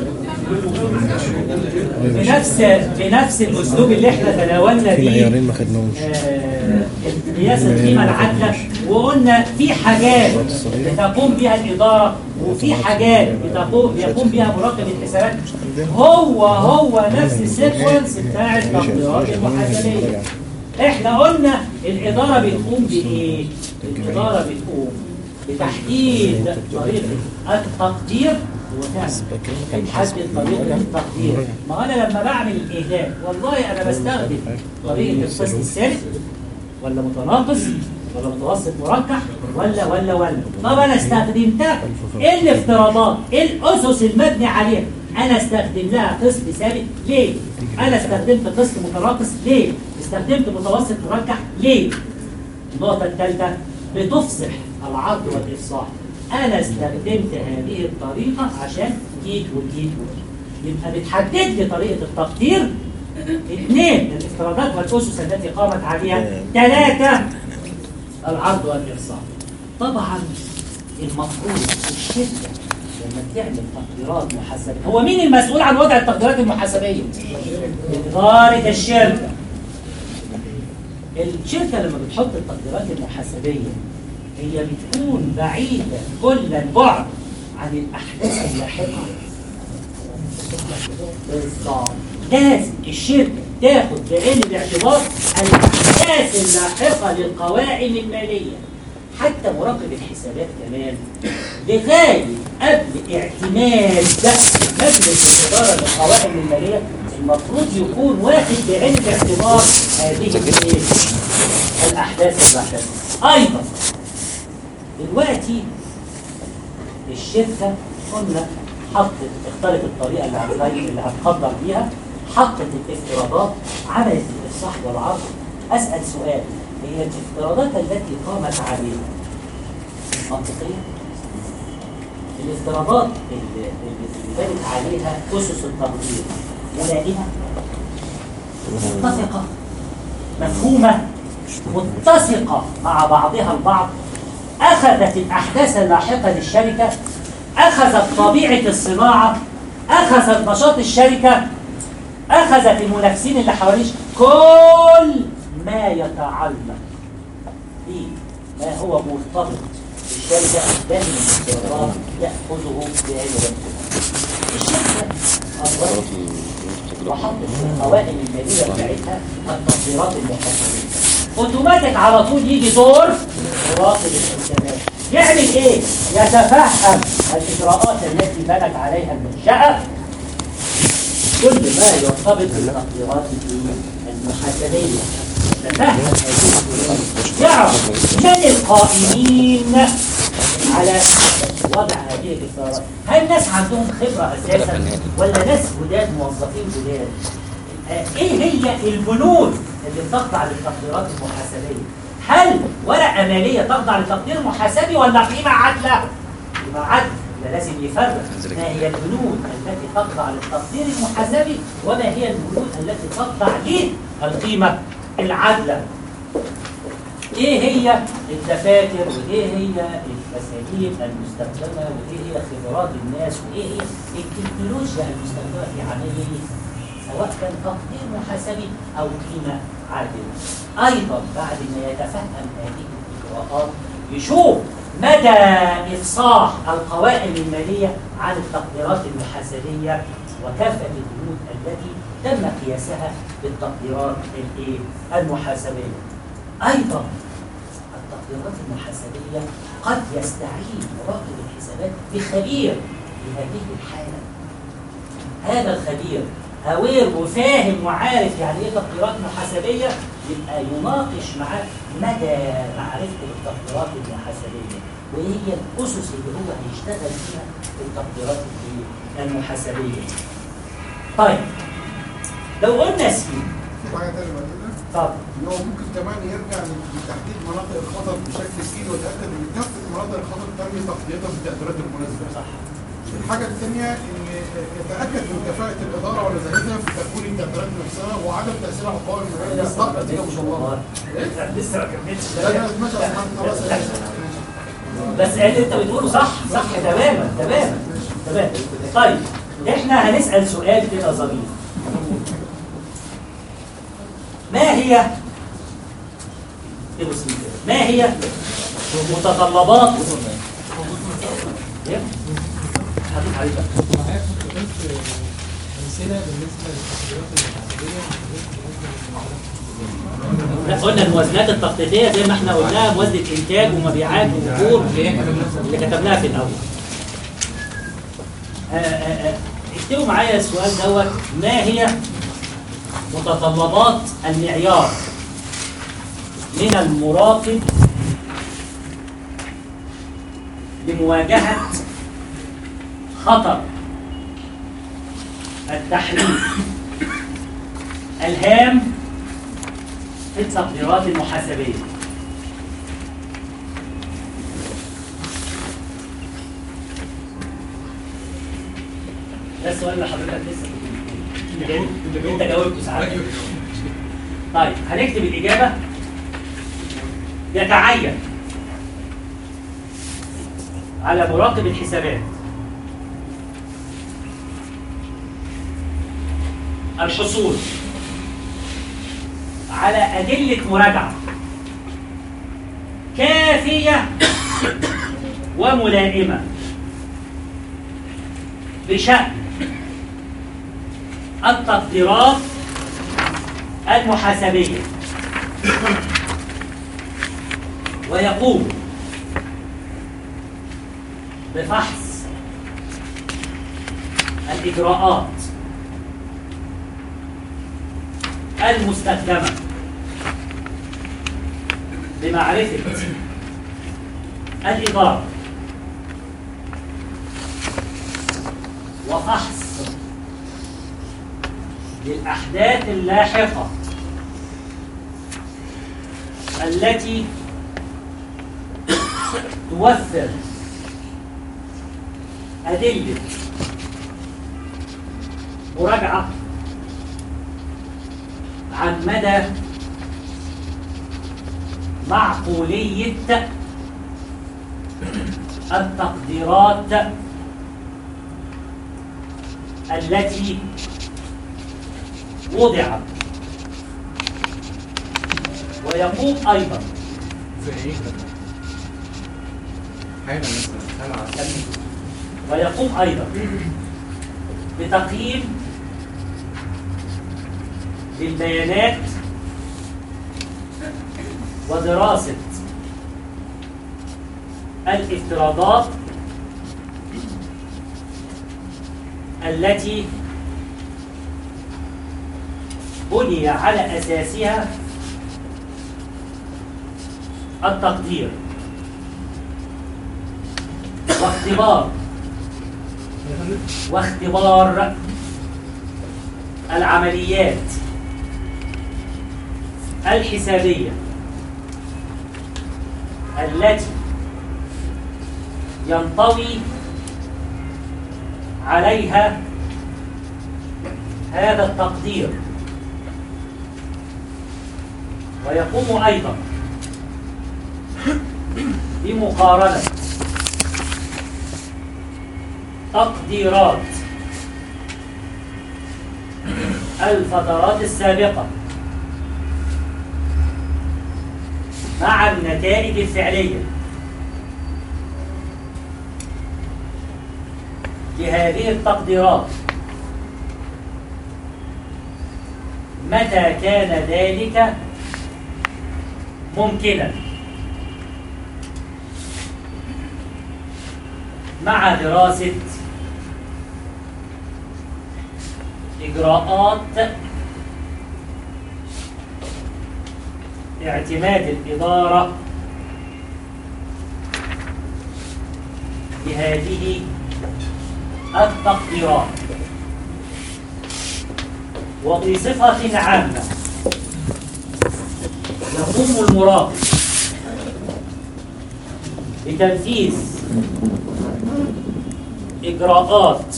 بنفس بنفس الاسلوب اللي احنا تناولنا في فيه معيارين ما خدناهمش آه، قياس القيمه العادله وقلنا في حاجات بتقوم بها الاداره وفي حاجات بتقوم بيقوم بها مراقب الحسابات هو هو نفس السيكونس بتاع التقديرات المحاسبيه احنا قلنا الاداره بتقوم بايه؟ الاداره بتقوم بتحديد طريقه التقدير وتعمل بتحدد طريقه التقدير ما انا لما بعمل الاهلاك والله انا بستخدم طريقه القسط الثالث ولا متناقص ولا متوسط مركح ولا ولا ولا طب انا استخدمتها ايه الافتراضات ايه الاسس المبني عليها انا استخدم لها قسط ثابت ليه انا استخدمت قسط متناقص ليه استخدمت متوسط مركح ليه النقطه الثالثه بتفصح العرض والافصاح انا استخدمت هذه الطريقه عشان جيت وجيت وجيت يبقى بتحدد لي طريقه التقدير اثنين الافتراضات والاسس التي قامت عليها ثلاثه العرض والإفصاح طبعا المفروض الشركة لما بتعمل تقديرات محاسبية هو مين المسؤول عن وضع التقديرات المحاسبية؟ إدارة الشركة الشركة لما بتحط التقديرات المحاسبية هي بتكون بعيدة كل البعد عن الأحداث اللاحقة بالظبط لازم الشركة تاخد بعين الاعتبار الأحداث اللاحقة للقوائم المالية حتى مراقب الحسابات كمان لغاية قبل اعتماد مجلس الإدارة للقوائم المالية المفروض يكون واخد بعين الاعتبار هذه الإيه؟ الأحداث اللاحقة أيضا دلوقتي الشركة قلنا حطت اختارت الطريقة اللي هتغير اللي هتقدر بيها حطت الافتراضات عملت الإفصاح والعرض أسأل سؤال هي الافتراضات التي قامت عليها منطقية؟ الافتراضات اللي اللي بنت عليها أسس التقدير ملائمة متفقة مفهومة متسقة مع بعضها البعض أخذت الأحداث اللاحقة للشركة أخذت طبيعة الصناعة أخذت نشاط الشركة أخذت المنافسين اللي حواليش كل ما يتعلق بما هو مرتبط بالشركة لازم الاستقرار يأخذه بعين الاعتبار. الشركة أصدرت وحطت في القوائم المالية بتاعتها التقديرات المحاسبية اوتوماتيك على طول يجي دور مراقب الحسابات يعمل ايه؟ يتفهم الاجراءات التي بنت عليها المنشأة كل ما يرتبط بالتقديرات المحاسبية يتفهم هذه الأمور. يعرف من القائمين على وضع هذه الافتراضات هل ناس عندهم خبرة أساسا ولا ناس جداد موظفين جداد آه، ايه هي البنود اللي بتخضع للتقديرات المحاسبيه هل ورقه ماليه تخضع لتقدير محاسبي ولا قيمه عادله قيمه عادله يبقى لازم يفرق ما هي البنود التي تخضع للتقدير المحاسبي وما هي البنود التي تخضع للقيمه العادله ايه هي الدفاتر وايه هي الاساليب المستخدمه وايه هي خبرات الناس وايه هي التكنولوجيا المستخدمه في عمليه سواء كان تقدير محاسبي او قيمه عادله. ايضا بعد ما يتفهم هذه الاجراءات يشوف مدى افصاح القوائم الماليه عن التقديرات المحاسبيه وكافه البنود التي تم قياسها بالتقديرات الايه؟ المحاسبيه. ايضا التقديرات المحاسبيه قد يستعين مراقب الحسابات بخبير في هذه الحاله. هذا الخبير اوير وفاهم وعارف يعني ايه تقديرات محاسبيه يبقى يناقش معاه مدى معرفته بالتقديرات المحاسبيه وايه هي الاسس اللي هو هيشتغل فيها في التقديرات الإيه؟ المحاسبيه. طيب لو قلنا سي في حاجه ثانيه بعد كده طب ان هو ممكن كمان يرجع لتحديد مناطق الخطر بشكل جديد ويتاكد ان كافه مناطق الخطر تم تقديرها بالتقديرات المناسبه. صح. الحاجه الثانيه ان يتاكد من كفاءه الاداره ونزاهتها في تكوين التقديرات نفسها وعدم تاثيرها على القوائم الماليه بالضبط كده مش الله. لسه ما كملتش لا لا ماشي يا أسماء، خلاص يا أسماء. بس اللي انت بتقوله صح صح تماما تماما تمام طيب احنا هنسال سؤال كده ظريف ما هي ايه بص كده. ما هي متطلبات ايه؟ حاطط عليك بقى. امثله بالنسبه للتقديرات المحاسبيه لا قلنا الموازنات التخطيطيه زي ما احنا قلناها موازنه انتاج ومبيعات واجور اللي كتبناها في الاول. آه، آه، آه، اكتبوا معايا السؤال دوت ما هي متطلبات المعيار من المراقب لمواجهه خطر التحليل الهام في التقديرات المحاسبية ده السؤال اللي حضرتك لسه كنت بتقوله. انت جاوبته ساعات طيب هنكتب الإجابة يتعين على مراقب الحسابات الحصول على أدلة مراجعة كافية وملائمة بشأن التقديرات المحاسبية ويقوم بفحص الإجراءات المستخدمة لمعرفة الإدارة وفحص للأحداث اللاحقة التي توفر أدلة مراجعة عن مدى معقولية التقديرات التي وضعت ويقوم أيضا ويقوم أيضا بتقييم للبيانات ودراسة الافتراضات التي بني على أساسها التقدير واختبار واختبار العمليات الحسابية التي ينطوي عليها هذا التقدير ويقوم أيضا بمقارنة تقديرات الفترات السابقة مع النتائج الفعلية لهذه التقديرات متى كان ذلك ممكنا مع دراسة إجراءات اعتماد الإدارة لهذه التقديرات وبصفة عامة يقوم المراقب بتنفيذ إجراءات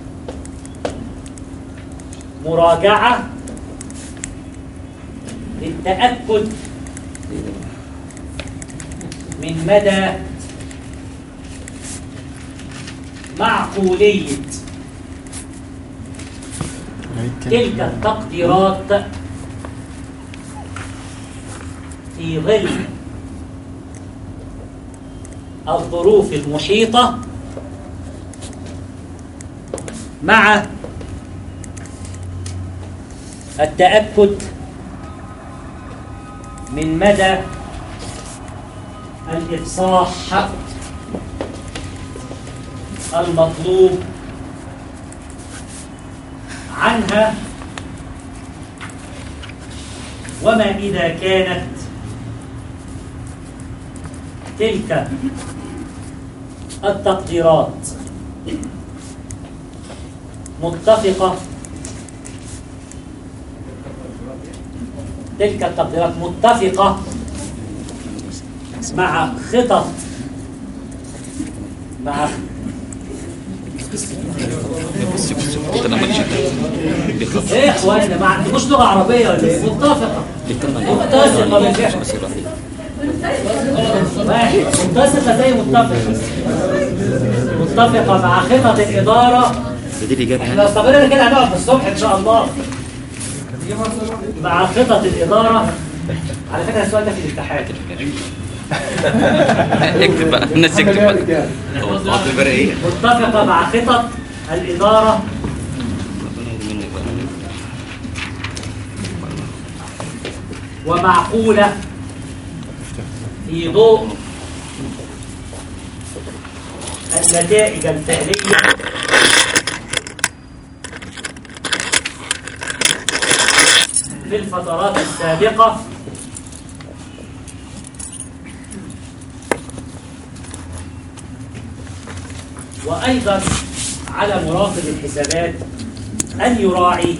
مراجعة للتأكد من مدى معقولية تلك التقديرات في ظل الظروف المحيطة مع التأكد من مدى الإفصاح المطلوب عنها وما إذا كانت تلك التقديرات متفقة تلك التقديرات متفقة مع خطط مع ايه يا اخوانا ما عندكوش لغه عربيه ولا ايه؟ متفقه متفقه بالفعل واحد متفقه زي متفقه متفقه مع خطط الاداره دي الإجابة احنا لو استمرنا كده هنقعد الصبح ان شاء الله مع خطط الاداره على فكره السؤال ده في الامتحان اكتب بقى الناس تكتب بقى هو الضغط البرق ايه؟ متفقه مع خطط الاداره ومعقوله في ضوء النتائج الفعليه في الفترات السابقه وأيضا على مراقب الحسابات أن يراعي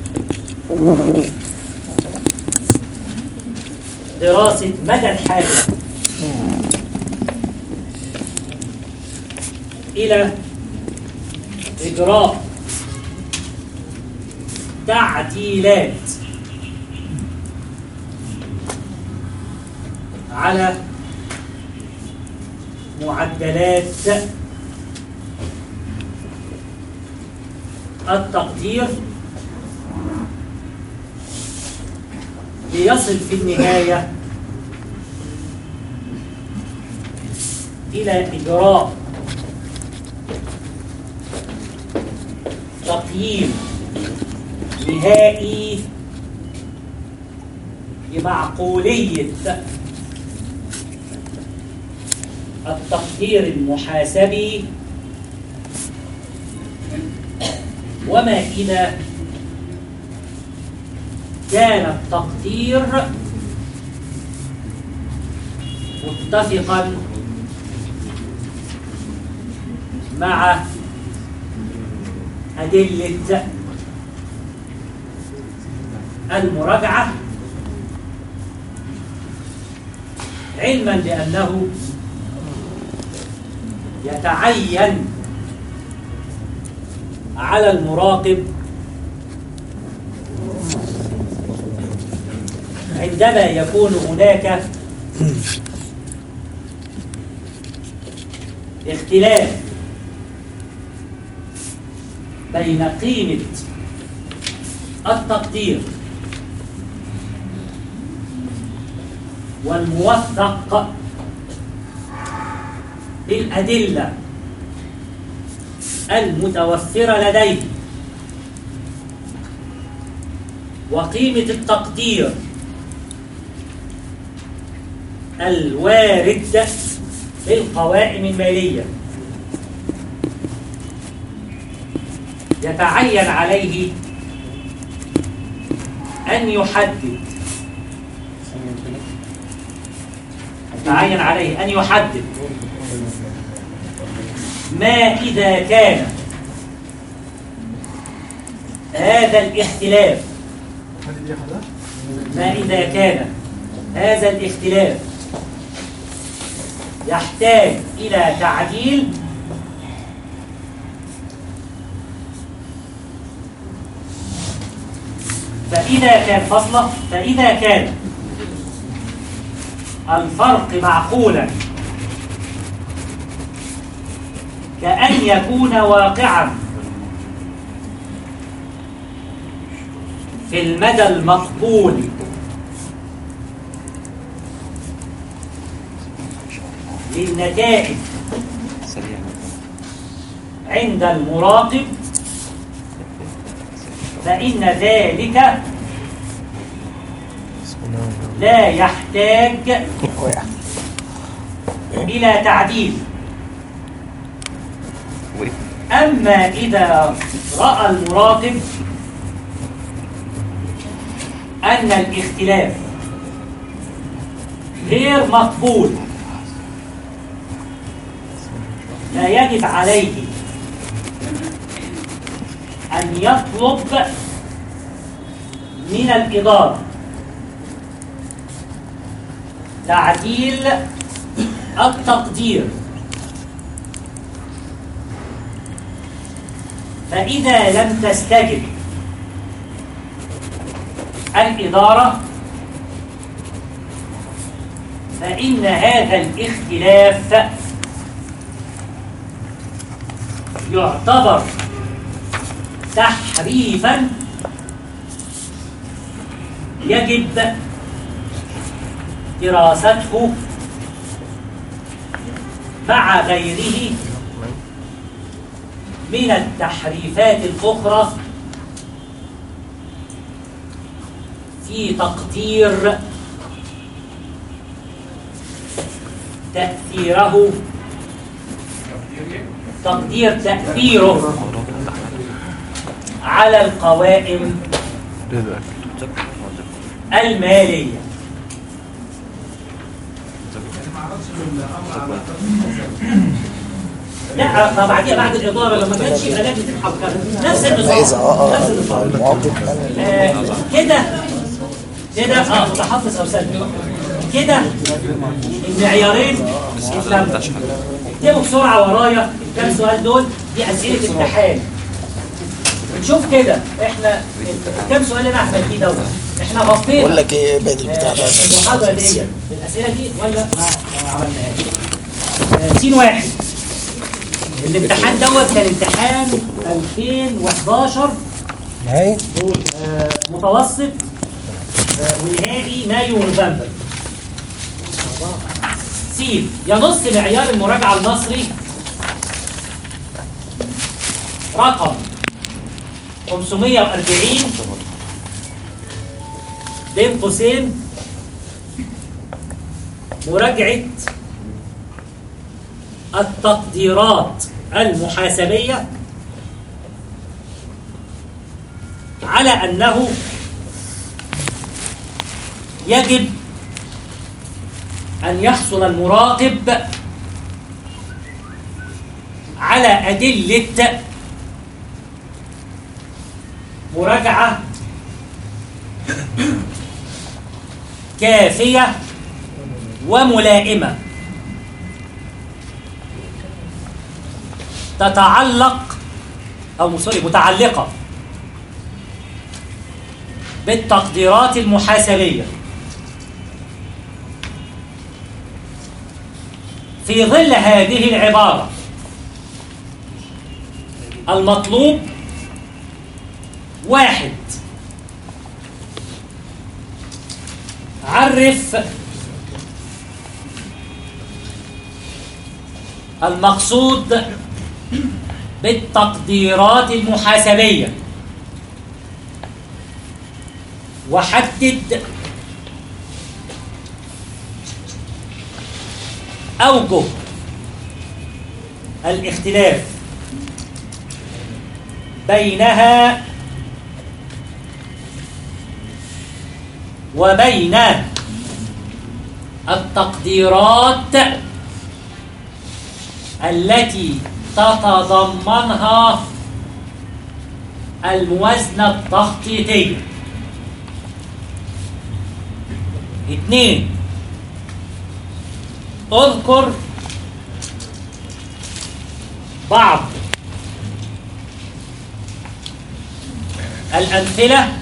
دراسة مدى الحاجة إلى إجراء تعديلات على معدلات التقدير ليصل في النهاية إلى إجراء تقييم نهائي لمعقولية التقدير المحاسبي وما إذا كان التقدير متفقا مع أدلة المراجعة علما بأنه يتعين على المراقب عندما يكون هناك اختلاف بين قيمة التقدير والموثق بالأدلة المتوفرة لديه وقيمة التقدير الوارد في القوائم المالية يتعين عليه أن يحدد يتعين عليه أن يحدد ما إذا كان هذا الاختلاف فإذا كان هذا الاختلاف يحتاج إلى تعديل فإذا كان فصلة فإذا كان الفرق معقولا كأن يكون واقعا في المدى المقبول للنتائج عند المراقب فإن ذلك لا يحتاج إلى تعديل أما إذا رأى المراقب أن الاختلاف غير مقبول لا يجب عليه أن يطلب من الإدارة تعديل التقدير فإذا لم تستجب الإدارة فإن هذا الاختلاف يعتبر تحريفا يجب دراسته مع غيره من التحريفات الأخرى في تقدير تأثيره تقدير تأثيره على القوائم المالية لا ما بعديها بعد الإدارة لما كانش يبقى لازم تبحث كذا نفس النظام إذا اه نفس اه النظام المواقف آه، كده كده اه متحفظ او سلبي كده المعيارين يفهموا اكتبوا بسرعه ورايا الكام سؤال دول دي اسئله امتحان نشوف كده احنا الكام سؤال اللي انا هحمل فيه دوت احنا غطينا بقول لك ايه ابعد البتاع ده آه، المحاضره دي الاسئله دي ولا ما ما عملناهاش آه، سين واحد الامتحان دوت كان امتحان 2011 نهاية آه، متوسط آه، ونهائي مايو ونوفمبر سين ينص معيار المراجعة المصري رقم 540 بين قوسين مراجعة التقديرات المحاسبية على أنه يجب أن يحصل المراقب على أدلة مراجعة كافية وملائمة تتعلق أو سوري متعلقة بالتقديرات المحاسبية في ظل هذه العبارة المطلوب واحد عرف المقصود بالتقديرات المحاسبية وحدد أوجه الاختلاف بينها وبين التقديرات التي تتضمنها الموازنة التخطيطية اتنين اذكر بعض الأمثلة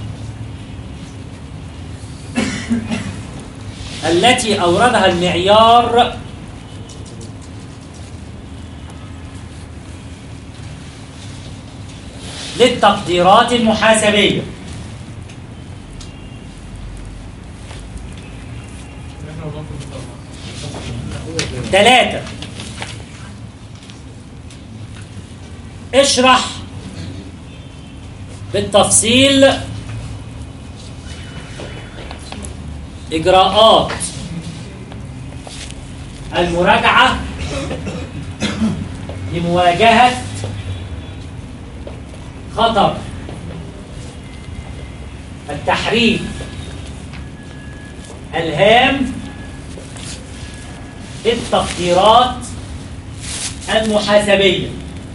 التي أوردها المعيار للتقديرات المحاسبية ثلاثة اشرح بالتفصيل إجراءات المراجعة لمواجهة خطر التحريف الهام في التقديرات المحاسبية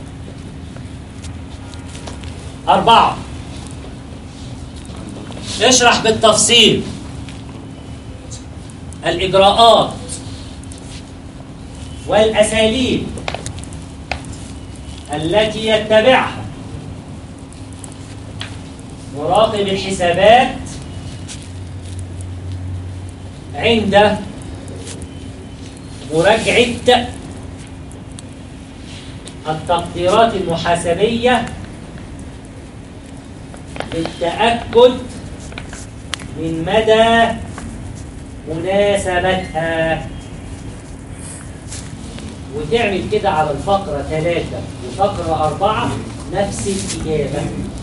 أربعة اشرح بالتفصيل الإجراءات والأساليب التي يتبعها مراقب الحسابات عند مراجعة التقديرات المحاسبية للتأكد من مدى مناسبتها وتعمل كده على الفقرة ثلاثة وفقرة أربعة نفس الإجابة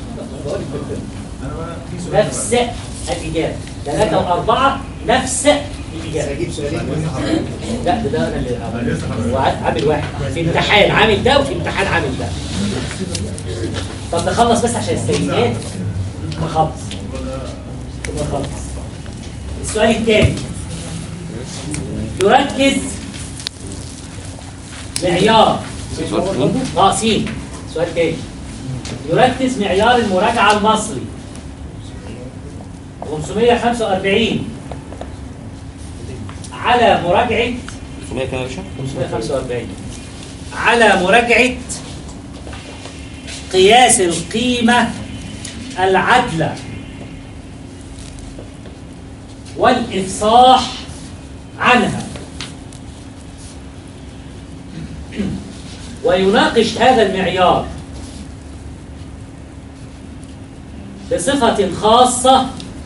نفس الإجابة ثلاثة وأربعة نفس الإجابة اجيب سؤالين لا ده, ده أنا اللي عامل عامل واحد في امتحان عامل ده وفي امتحان عامل ده طب نخلص بس عشان السيئات نخلص نخلص السؤال الثاني يركز معيار ناقصين سؤال تاني يركز معيار المراجعة المصري 545 على مراجعة 545 على مراجعة قياس القيمة العادلة والإفصاح عنها ويناقش هذا المعيار بصفة خاصة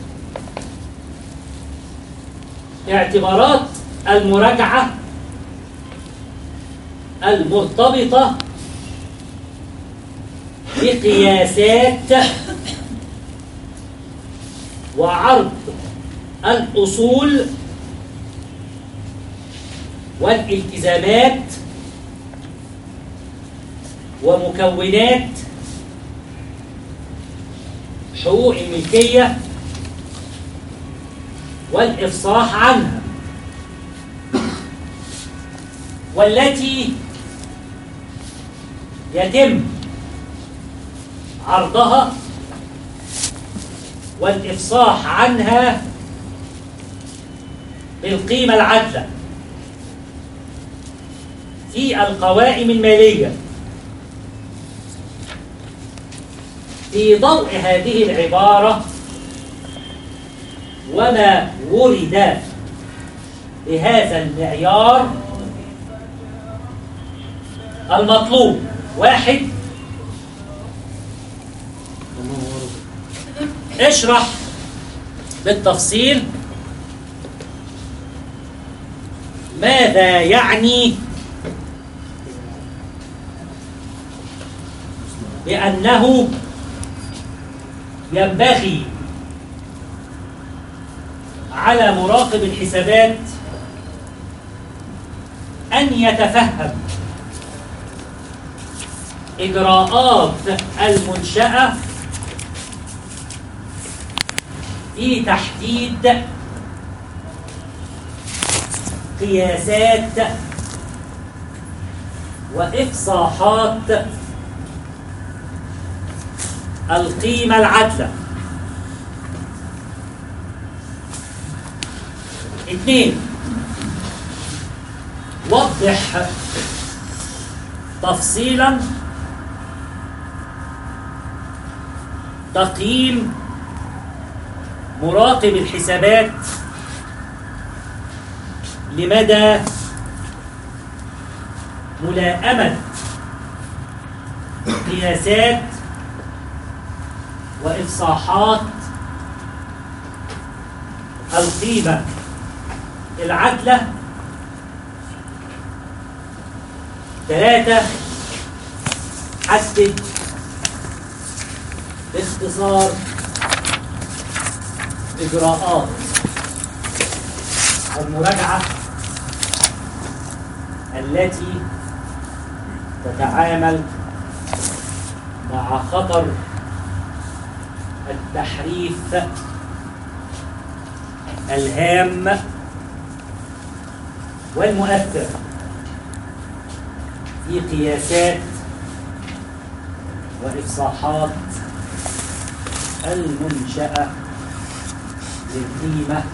اعتبارات المراجعة المرتبطة بقياسات وعرض الأصول والالتزامات ومكونات حقوق الملكية والإفصاح عنها والتي يتم عرضها والإفصاح عنها بالقيمة العادلة في القوائم المالية في ضوء هذه العبارة وما ورد بهذا المعيار المطلوب واحد اشرح بالتفصيل ماذا يعني بأنه ينبغي على مراقب الحسابات أن يتفهم إجراءات المنشأة في تحديد قياسات وإفصاحات القيمة العادلة اثنين وضح تفصيلا تقييم مراقب الحسابات لمدى ملائمة قياسات وإفصاحات القيمة العدلة ثلاثة حدد باختصار إجراءات المراجعة التي تتعامل مع خطر التحريف الهام والمؤثر في قياسات وإفصاحات المنشأة للقيمة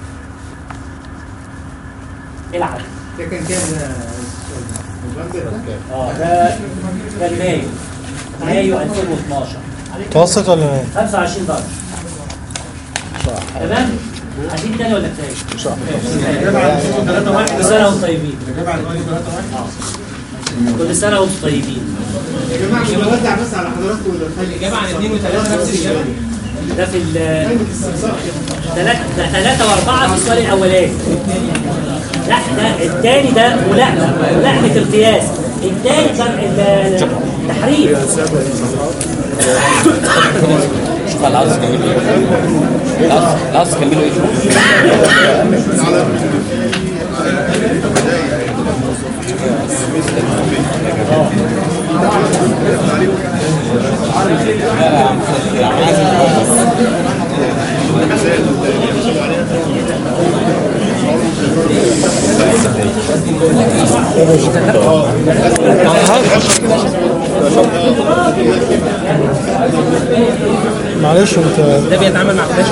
العدد ده كان كام ده نوفمبر ده؟ اه ده ده مايو مايو 2012 متوسط ولا ايه؟ 25 درجة تمام؟ عايزين تاني ولا كفايه؟ كل سنة وانتم طيبين. كل سنة وانتم طيبين يا جماعه كنت بوزع بس على حضراتكم الاجابه عن اثنين وثلاثه نفس الاجابه ده في ال ثلاثة ده ثلاثة وأربعة في السؤال الأولاني لا ده الثاني ده ملائمة ملائمة القياس الثاني كان ال- التحريف شوف العصر كملوا ايه العصر العصر كملوا ايه معلش انت ده بيتعامل مع فلاش